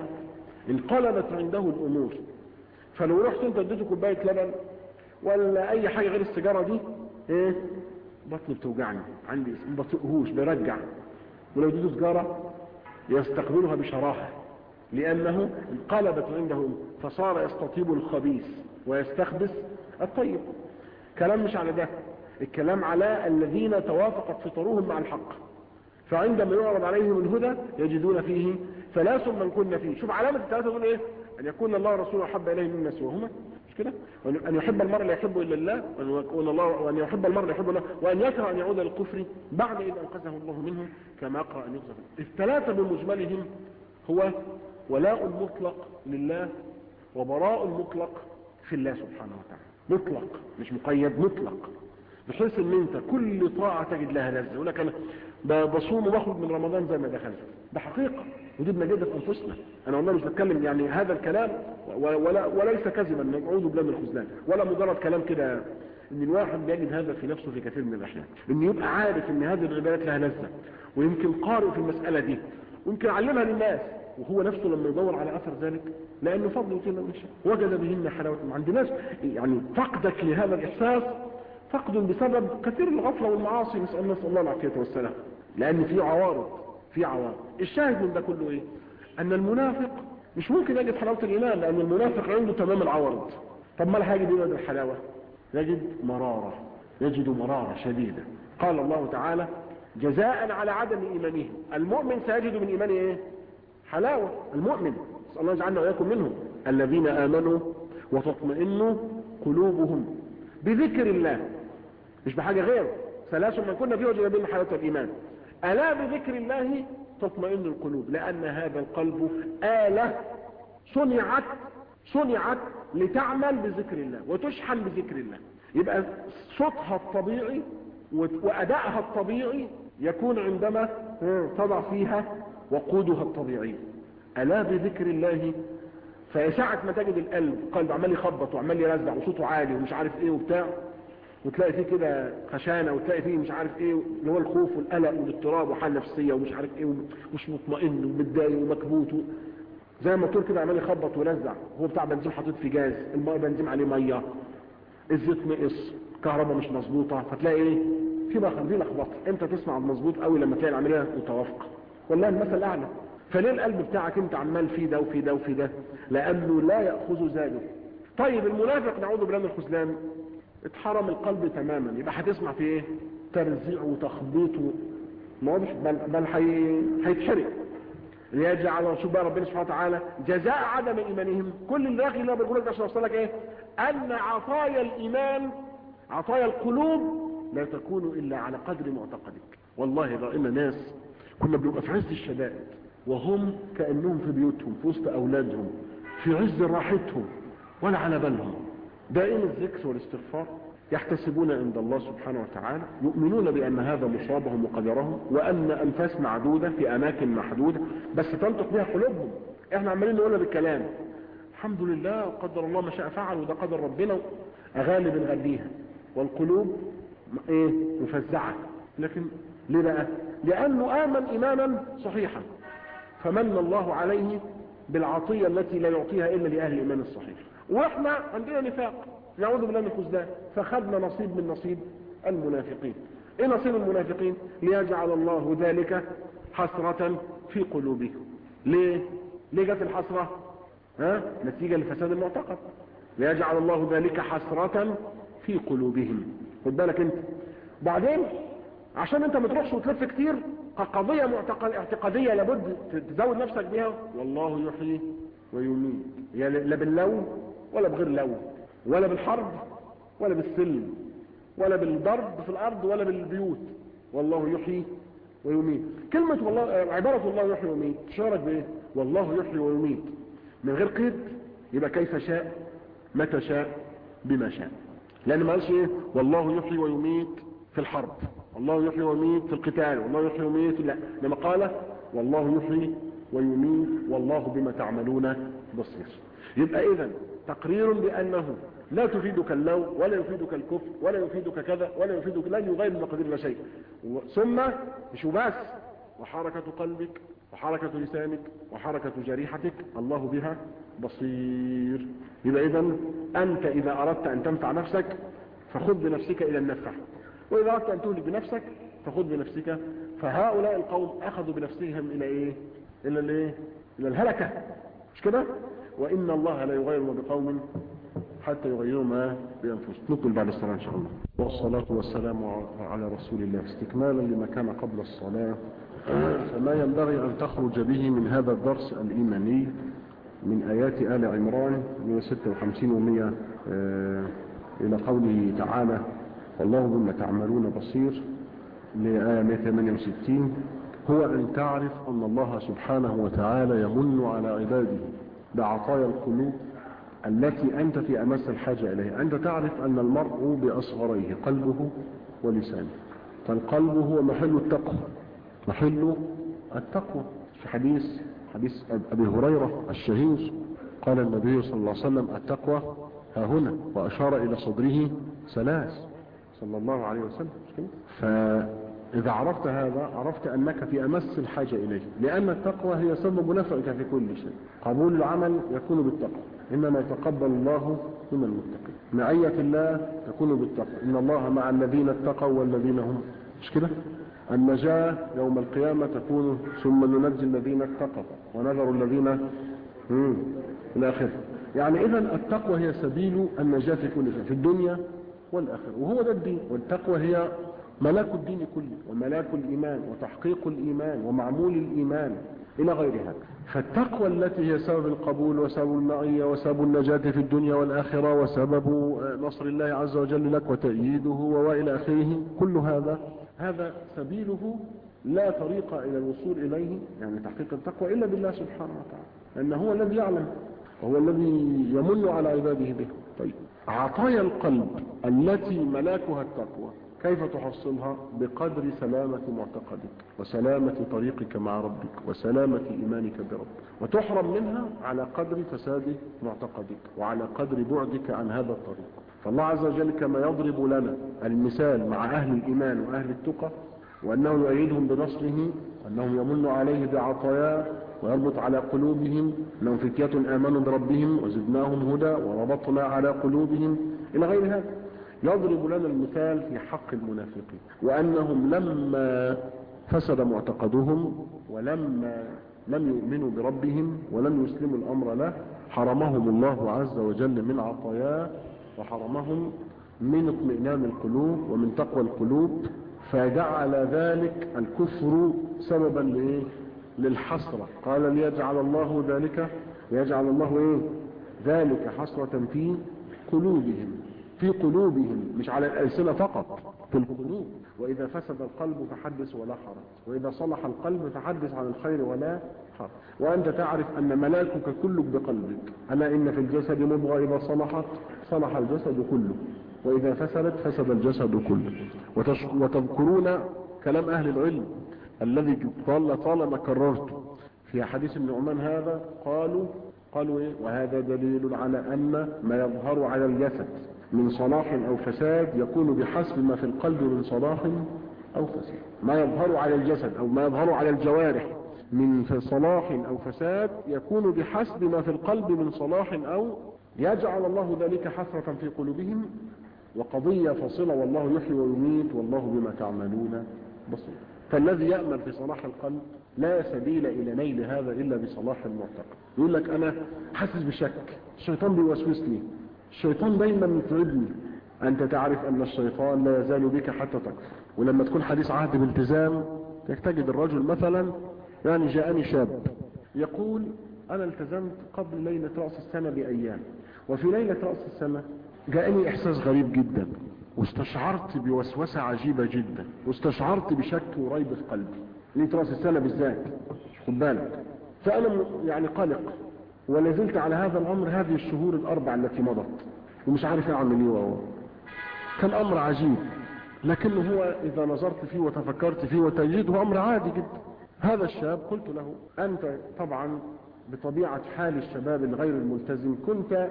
انقلبت عنده الامور فلو رحت انت اديته كوبايه لبن ولا اي حاجه غير السيجاره دي ايه بطني بتوجعني عندي ما بطيقهوش برجع ولو اديته سيجاره يستقبلها بشراهه لانه انقلبت عنده فصار يستطيب الخبيث ويستخبث الطيب كلام مش على ده الكلام على الذين توافقت فطرهم مع الحق فعندما يعرض عليهم الهدى يجدون فيه ثلاث من كنا فيه شوف علامة الثلاثة دول ايه ان يكون الله ورسوله احب اليه مما سواهما مش كده وان يحب المرء لا يحبه الا الله وان يكون الله وان يحب المرء لا يحبه الله وان يكره ان يعود للكفر بعد اذ انقذه الله منه كما اقرا ان يقذف الثلاثة بمجملهم هو ولاء المطلق لله وبراء المطلق في الله سبحانه وتعالى مطلق مش مقيد مطلق بحيث ان انت كل طاعة تجد لها لذة يقول لك انا بصوم وبخرج من رمضان زي ما دخلت ده حقيقة ودي بنجدها في انفسنا انا والله مش بتكلم يعني هذا الكلام ولا وليس كذبا نعوذ بالله من الخذلان ولا مجرد كلام كده ان الواحد بيجد هذا في نفسه في كثير من الاحيان ان يبقى عارف ان هذه العبادات لها لذة ويمكن قارئ في المسألة دي ويمكن علمها للناس وهو نفسه لما يدور على اثر ذلك لانه فضل يطيل من شاء وجد بهن حلاوه ما عندناش يعني فقدك لهذا الاحساس فقد بسبب كثير الغفله والمعاصي نسال نسال الله العافيه والسلام لان في عوارض في عوارض الشاهد من ده كله ايه ان المنافق مش ممكن يجد حلاوه الايمان لان المنافق عنده تمام العوارض طب ما الحاجه دي يجد الحلاوه يجد مراره يجد مراره شديده قال الله تعالى جزاء على عدم ايمانهم المؤمن سيجد من ايمانه ايه حلاوة المؤمن نسأل الله يجعلنا وإياكم منهم الذين آمنوا وتطمئن قلوبهم بذكر الله مش بحاجة غير ثلاث من كنا فيه وجد بهم حلاوة الإيمان ألا بذكر الله تطمئن القلوب لأن هذا القلب آلة صنعت صنعت لتعمل بذكر الله وتشحن بذكر الله يبقى صوتها الطبيعي وأدائها الطبيعي يكون عندما تضع فيها وقودها الطبيعي ألا بذكر الله فساعة ما تجد القلب قلب عمال يخبط وعمال يرزع وصوته عالي ومش عارف ايه وبتاع وتلاقي فيه كده خشانة وتلاقي فيه مش عارف ايه اللي هو الخوف والقلق والاضطراب وحالة نفسية ومش عارف ايه ومش مطمئن ومتضايق ومكبوت زي ما تقول كده عمال يخبط ويرزع هو بتاع بنزين حاطط في جاز الماء بنزين عليه ميه الزيت نقص الكهرباء مش مظبوطه فتلاقي ايه في بقى في لخبطه امتى تسمع مظبوط قوي لما تلاقي العمليه متوافقه والله المثل الاعلى فليه القلب بتاعك انت عمال في ده وفي ده وفي ده لانه لا ياخذ زاده طيب المنافق نعوذ بالله من الخذلان اتحرم القلب تماما يبقى هتسمع في ايه ترزيع وتخبيط واضح بل, بل هيتحرق ليجعل شوف بقى ربنا سبحانه وتعالى جزاء عدم ايمانهم كل اللي داخل اللي بيقول لك عشان اوصل لك ايه ان عطايا الايمان عطايا القلوب لا تكون الا على قدر معتقدك والله رأينا ناس كنا بنبقى في عز الشدائد وهم كأنهم في بيوتهم في وسط أولادهم في عز راحتهم ولا على بالهم دائم الذكر والاستغفار يحتسبون عند الله سبحانه وتعالى يؤمنون بأن هذا مصابهم وقدرهم وأن أنفاس معدودة في أماكن محدودة بس تنطق بها قلوبهم احنا عمالين نقولها بالكلام الحمد لله وقدر الله ما شاء فعل وده قدر ربنا أغالب نغذيها والقلوب ايه مفزعة لكن ليه بقى لأنه آمن إيمانا صحيحا فمن الله عليه بالعطية التي لا يعطيها إلا لأهل الإيمان الصحيح وإحنا عندنا نفاق نعوذ بالله من الخزدان فخذنا نصيب من نصيب المنافقين إيه نصيب المنافقين ليجعل الله ذلك حسرة في قلوبهم ليه ليه جت الحسرة ها نتيجة لفساد المعتقد ليجعل الله ذلك حسرة في قلوبهم خد بالك انت بعدين عشان انت ما تروحش وتلف كتير كقضية معتقد اعتقادية لابد تزود نفسك بها والله يحيي ويميت يعني لا باللو ولا بغير لو ولا بالحرب ولا بالسلم ولا بالضرب في الارض ولا بالبيوت والله يحيي ويميت كلمة والله عبارة الله يحيي ويميت تشارك بايه والله يحيي ويميت من غير قيد يبقى كيف شاء متى شاء بما شاء لان ما قالش ايه والله يحيي ويميت في الحرب الله يحيي ويميت في القتال والله يحيي ويميت لا لما قال والله يحيي ويميت والله بما تعملون بصير يبقى اذا تقرير بانه لا تفيدك اللو ولا يفيدك الكفر ولا يفيدك كذا ولا يفيدك لا يغير مقدير لا شيء ثم مش بس وحركة قلبك وحركة لسانك وحركة جريحتك الله بها بصير يبقى إذا أنت إذا أردت أن تنفع نفسك فخذ بنفسك إلى النفع وإذا أردت أن تهلك بنفسك فخذ بنفسك فهؤلاء القوم أخذوا بنفسهم إلى إيه إلى الإيه إلى الهلكة مش كده وإن الله لا يغير ما بقوم حتى يغيروا ما بأنفسهم نقبل بعد الصلاة إن شاء الله والصلاة والسلام على رسول الله استكمالا لما كان قبل الصلاة فما ينبغي أن تخرج به من هذا الدرس الإيماني من آيات آل عمران 156 و 100 إلى قوله تعالى والله بما تعملون بصير لآية 168 هو أن تعرف أن الله سبحانه وتعالى يمن على عباده بعطايا القلوب التي أنت في أمس الحاجة إليها أنت تعرف أن المرء بأصغريه قلبه ولسانه فالقلب هو محل التقوى محل التقوى في حديث حديث أبي هريرة الشهير قال النبي صلى الله عليه وسلم التقوى ها هنا وأشار إلى صدره ثلاث صلى الله عليه وسلم فإذا عرفت هذا عرفت أنك في أمس الحاجة إليه لأن التقوى هي سبب نفعك في كل شيء قبول العمل يكون بالتقوى إنما يتقبل الله من المتقين معية الله تكون بالتقوى إن الله مع الذين اتقوا والذين هم مش كده النجاة يوم القيامة تكون ثم ننجي الذين اتقوا ونذر الذين إلى آخره يعني إذا التقوى هي سبيل النجاة في كل شيء في الدنيا والآخرة وهو ده الدين والتقوى هي ملاك الدين كله وملاك الإيمان وتحقيق الإيمان ومعمول الإيمان إلى غير هذا فالتقوى التي هي سبب القبول وسبب المعية وسبب النجاة في الدنيا والآخرة وسبب نصر الله عز وجل لك وتأييده وإلى آخره كل هذا هذا سبيله لا طريق إلى الوصول إليه يعني تحقيق التقوى إلا بالله سبحانه وتعالى لأنه هو الذي يعلم وهو الذي يمن على عباده به طيب عطايا القلب التي ملاكها التقوى كيف تحصلها بقدر سلامة معتقدك وسلامة طريقك مع ربك وسلامة إيمانك بربك وتحرم منها على قدر فساد معتقدك وعلى قدر بعدك عن هذا الطريق فالله عز وجل كما يضرب لنا المثال مع أهل الإيمان وأهل التقى وأنه يؤيدهم بنصره وأنهم يمن عليه بعطاياه ويربط على قلوبهم أنهم فتية آمنوا بربهم وزدناهم هدى وربطنا على قلوبهم إلى غير هذا يضرب لنا المثال في حق المنافقين وأنهم لما فسد معتقدهم ولما لم يؤمنوا بربهم ولم يسلموا الأمر له حرمهم الله عز وجل من عطاياه وحرمهم من اطمئنان القلوب ومن تقوى القلوب فجعل ذلك الكفر سببا لإيه؟ للحسرة قال ليجعل الله ذلك ليجعل الله إيه؟ ذلك حسرة في قلوبهم في قلوبهم مش على الألسنة فقط في القلوب وإذا فسد القلب فحدث ولا حرج وإذا صلح القلب فحدث عن الخير ولا حرج وأنت تعرف أن ملاكك كلك بقلبك ألا إن في الجسد مضغة إذا صلحت صلح الجسد كله وإذا فسدت فسد الجسد كله وتذكرون كلام أهل العلم الذي طال طالما كررته في حديث النعمان هذا قالوا قالوا إيه وهذا دليل على أن ما يظهر على الجسد من صلاح أو فساد يكون بحسب ما في القلب من صلاح أو فساد ما يظهر على الجسد أو ما يظهر على الجوارح من صلاح أو فساد يكون بحسب ما في القلب من صلاح أو يجعل الله ذلك حسرة في قلوبهم وقضية فاصلة والله يحيي ويميت والله بما تعملون بصير فالذي يأمل في صلاح القلب لا سبيل إلى نيل هذا إلا بصلاح المعتقد يقول لك أنا حاسس بشك الشيطان بيوسوس لي الشيطان دايما يتعبني أنت تعرف أن الشيطان لا يزال بك حتى تكفر ولما تكون حديث عهد بالتزام تجد الرجل مثلا يعني جاءني شاب يقول أنا التزمت قبل ليلة رأس السنة بأيام وفي ليلة رأس السنة جاءني إحساس غريب جدا واستشعرت بوسوسة عجيبة جدا واستشعرت بشك وريب في قلبي ليلة رأس السنة بالذات خد بالك فأنا يعني قلق ولا زلت على هذا الأمر هذه الشهور الأربع التي مضت ومش عارف أعمل إيه وهو كان أمر عجيب لكنه هو إذا نظرت فيه وتفكرت فيه وتجده أمر عادي جدا هذا الشاب قلت له أنت طبعا بطبيعة حال الشباب الغير الملتزم كنت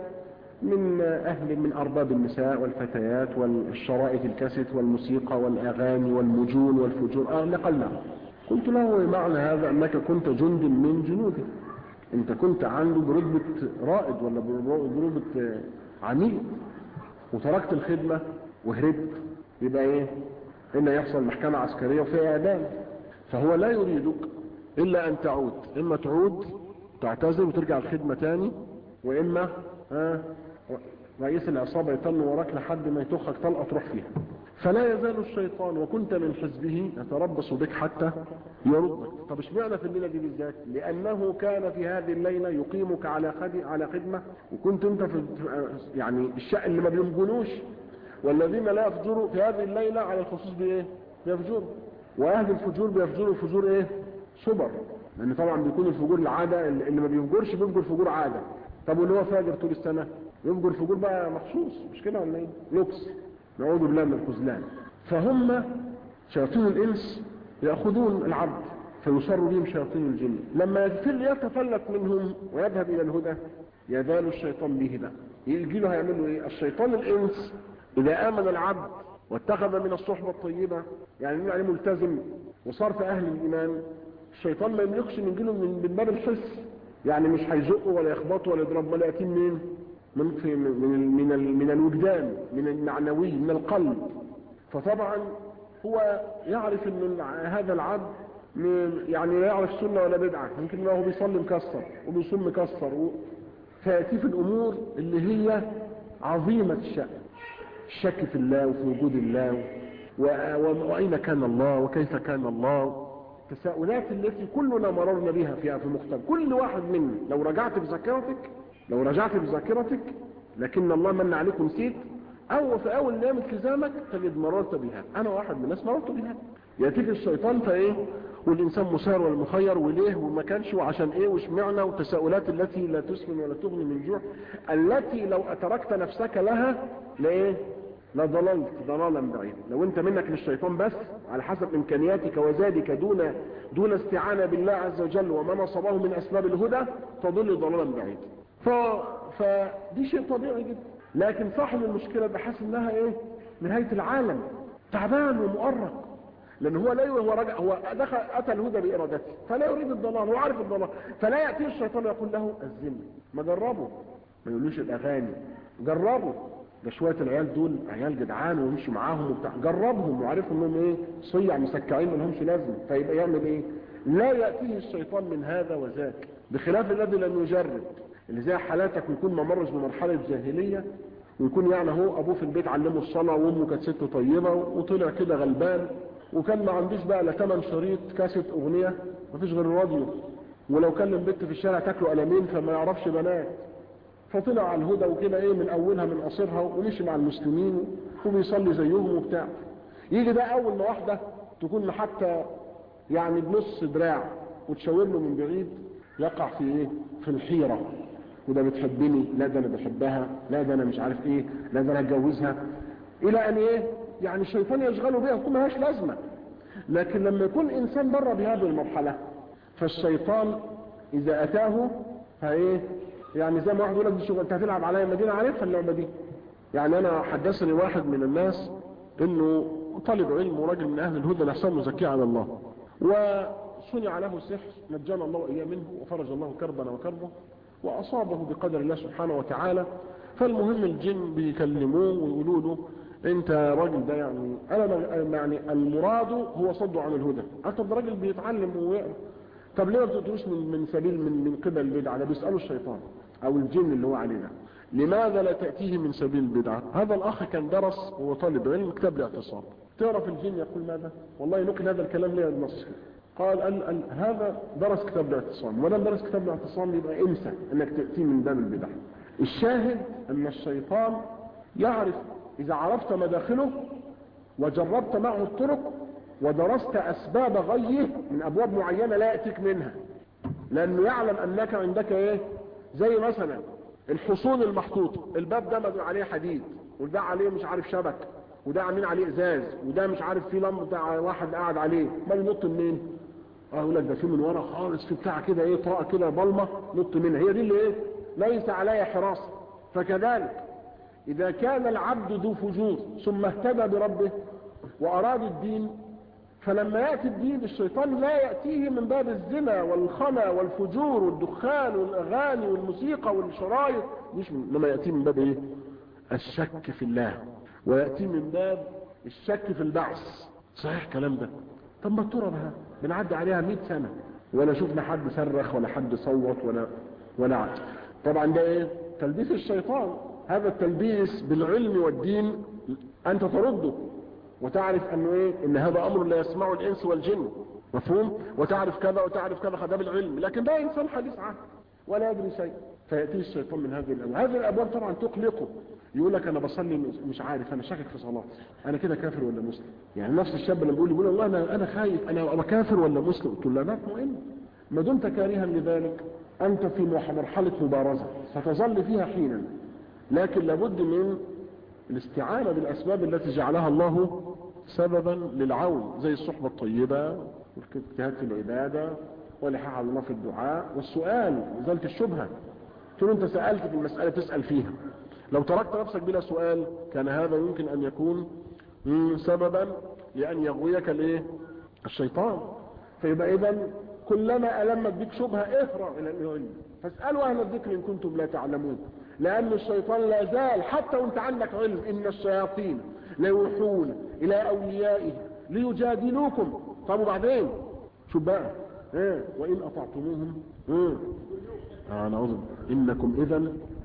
من أهل من أرباب النساء والفتيات والشرائط الكاسيت والموسيقى والأغاني والمجون والفجور آه نقلنا قلت له معنى هذا انك كنت جند من جنوده انت كنت عنده برتبة رائد ولا برتبة عميد وتركت الخدمة وهربت يبقى ايه هنا يحصل محكمة عسكرية وفيها اعدام فهو لا يريدك الا ان تعود اما تعود تعتذر وترجع الخدمة تاني واما ها رئيس العصابة يطل وراك لحد ما يتخك طلقة تروح فيها فلا يزال الشيطان وكنت من حزبه يتربص بك حتى يردك طب اشمعنى في الليلة دي بالذات لانه كان في هذه الليلة يقيمك على خد... على خدمة وكنت انت في يعني الشأن اللي ما بينجنوش والذين لا يفجروا في هذه الليلة على الخصوص بايه بيفجروا واهل الفجور بيفجروا فجور ايه صبر لان طبعا بيكون الفجور العادة اللي ما بيفجرش بيفجر فجور عادة طب واللي هو فاجر طول السنة يفجر فجور بقى مخصوص مش كده ولا ايه لوكس نعوذ بالله من الخذلان فهم شياطين الانس ياخذون العبد فيصر بهم شياطين الجن لما يتفلت منهم ويذهب الى الهدى يزال الشيطان به ده يجي له هيعمل له ايه الشيطان الانس اذا امن العبد واتخذ من الصحبة الطيبة يعني يعني ملتزم وصار في اهل الايمان الشيطان ما يملكش من جيله من باب الحس يعني مش هيزقه ولا يخبطه ولا يضرب ولا يتم مين من في من من من الوجدان من المعنوي من القلب فطبعا هو يعرف ان هذا العبد يعني لا يعرف سنه ولا بدعه يمكن هو بيصلي مكسر وبيصوم مكسر و... فياتي في الامور اللي هي عظيمه الشأن الشك في الله وفي وجود الله و... و... واين كان الله وكيف كان الله التساؤلات التي كلنا مررنا بها فيها في المختبر كل واحد منا لو رجعت بذاكرتك لو رجعت بذاكرتك لكن الله من عليك ونسيت او في اول ايام التزامك تجد مررت بها انا واحد من الناس مررت بها ياتيك الشيطان فايه والانسان مسار والمخير وليه وما كانش وعشان ايه واشمعنى والتساؤلات التي لا تسمن ولا تغني من جوع التي لو اتركت نفسك لها لايه لضللت ضلالا بعيدا لو انت منك للشيطان بس على حسب امكانياتك وزادك دون دون استعانة بالله عز وجل وما نصبه من اسباب الهدى تضل ضلالا بعيدا ف... فدي شيء طبيعي جدا لكن صاحب المشكلة بحس انها ايه نهاية العالم تعبان ومؤرق لان هو لا هو رجع هو دخل اتى الهدى بارادته فلا يريد الضلال هو عارف الضلال فلا ياتي الشيطان يقول له الزم ما جربه ما يقولوش الاغاني جربه ده شويه العيال دول عيال جدعان ويمشي معاهم وبتاع جربهم وعارف انهم ايه صيع مسكعين ما لهمش لازمه فيبقى يعمل ايه لا ياتيه الشيطان من هذا وذاك بخلاف الذي لم يجرب اللي زي حالاتك ويكون ما مرش بمرحله جاهليه ويكون يعني هو ابوه في البيت علمه الصلاه وامه كانت ست طيبه وطلع كده غلبان وكان ما عندوش بقى لا ثمن شريط كاسيت اغنيه مفيش غير الراديو ولو كلم بنت في الشارع تاكله قلمين فما يعرفش بنات فطلع على الهدى وكده ايه من اولها من قصرها ومشي مع المسلمين وبيصلي زيهم وبتاع يجي ده اول ما واحده تكون حتى يعني بنص دراع وتشاور له من بعيد يقع في ايه في الحيره وده بتحبني لا ده انا بحبها لا ده انا مش عارف ايه لا ده انا اتجوزها الى ان ايه يعني الشيطان يشغله بها وتكون ملهاش لازمه لكن لما يكون انسان بره بهذه المرحله فالشيطان اذا اتاه فايه يعني زي ما واحد يقول لك دي شغل انت هتلعب عليا مدينه عارفها اللعبه دي يعني انا حدثني واحد من الناس انه طالب علم وراجل من اهل الهدى الاحسان مزكيه على الله وصنع له سحر نجانا الله واياه منه وفرج الله كربنا وكربه واصابه بقدر الله سبحانه وتعالى فالمهم الجن بيكلموه ويقولوا له انت راجل ده يعني انا يعني المراد هو صده عن الهدى انت ده راجل بيتعلم ويقرا طب ليه ما بتقولوش من من سبيل من من قبل البدعه ده بيسالوا الشيطان او الجن اللي هو عليه ده لماذا لا تاتيه من سبيل البدعه هذا الاخ كان درس وهو طالب علم كتاب الاعتصام تعرف الجن يقول ماذا والله نقل هذا الكلام لي النص قال ال ال هذا درس كتاب الاعتصام ولا درس كتاب الاعتصام يبقى انسى انك تاتيه من باب البدع الشاهد ان الشيطان يعرف اذا عرفت مداخله وجربت معه الطرق ودرست اسباب غيه من ابواب معينه لا ياتيك منها لانه يعلم انك عندك ايه زي مثلا الحصون المحطوطه الباب ده مبني عليه حديد وده عليه مش عارف شبك وده عاملين عليه ازاز وده مش عارف فيه لمبه بتاع واحد قاعد عليه ما ينط منين اه يقول لك ده في من ورا خالص في بتاع كده ايه طاقه كده ضلمه نط منها هي دي اللي ايه ليس عليها حراسه فكذلك اذا كان العبد ذو فجور ثم اهتدى بربه واراد الدين فلما يأتي الدين الشيطان لا يأتيه من باب الزنا والخنا والفجور والدخان والأغاني والموسيقى والشرايط مش من لما يأتيه من باب ايه الشك في الله ويأتي من باب الشك في البعث صحيح الكلام ده طب ما ترى بها بنعدي عليها 100 سنة ولا شفنا حد صرخ ولا حد صوت ولا ولا عد. طبعا ده ايه تلبيس الشيطان هذا التلبيس بالعلم والدين انت ترده وتعرف انه ايه ان هذا امر لا يسمعه الانس والجن مفهوم وتعرف كذا وتعرف كذا خذا بالعلم لكن ده انسان حديث عهد ولا يدري شيء فياتيه الشيطان من هذه الابواب هذه الابواب طبعا تقلقه يقول لك انا بصلي مش عارف انا شاكك في صلاتي انا كده كافر ولا مسلم يعني نفس الشاب لما بيقول لي بيقول والله انا انا خايف انا انا كافر ولا مسلم قلت له لا اطمئن ما دمت كارها لذلك انت في مرحله مبارزه ستظل فيها حينا لكن لابد من الاستعانة بالأسباب التي جعلها الله سببا للعون زي الصحبة الطيبة والاجتهاد في العبادة والإلحاح على الله في الدعاء والسؤال إزالة الشبهة تقول أنت سألت في المسألة تسأل فيها لو تركت نفسك بلا سؤال كان هذا يمكن أن يكون سببا لأن يغويك الايه الشيطان فيبقى إذا كلما ألمت بك شبهة اهرع إلى العلم فاسألوا أهل الذكر إن كنتم لا تعلمون لأن الشيطان لا زال حتى وانت عندك علم إن الشياطين ليوحون إلى أوليائه ليجادلوكم طب وبعدين شو بقى ايه وإن أطعتموهم ايه آه نعوذ إنكم إذا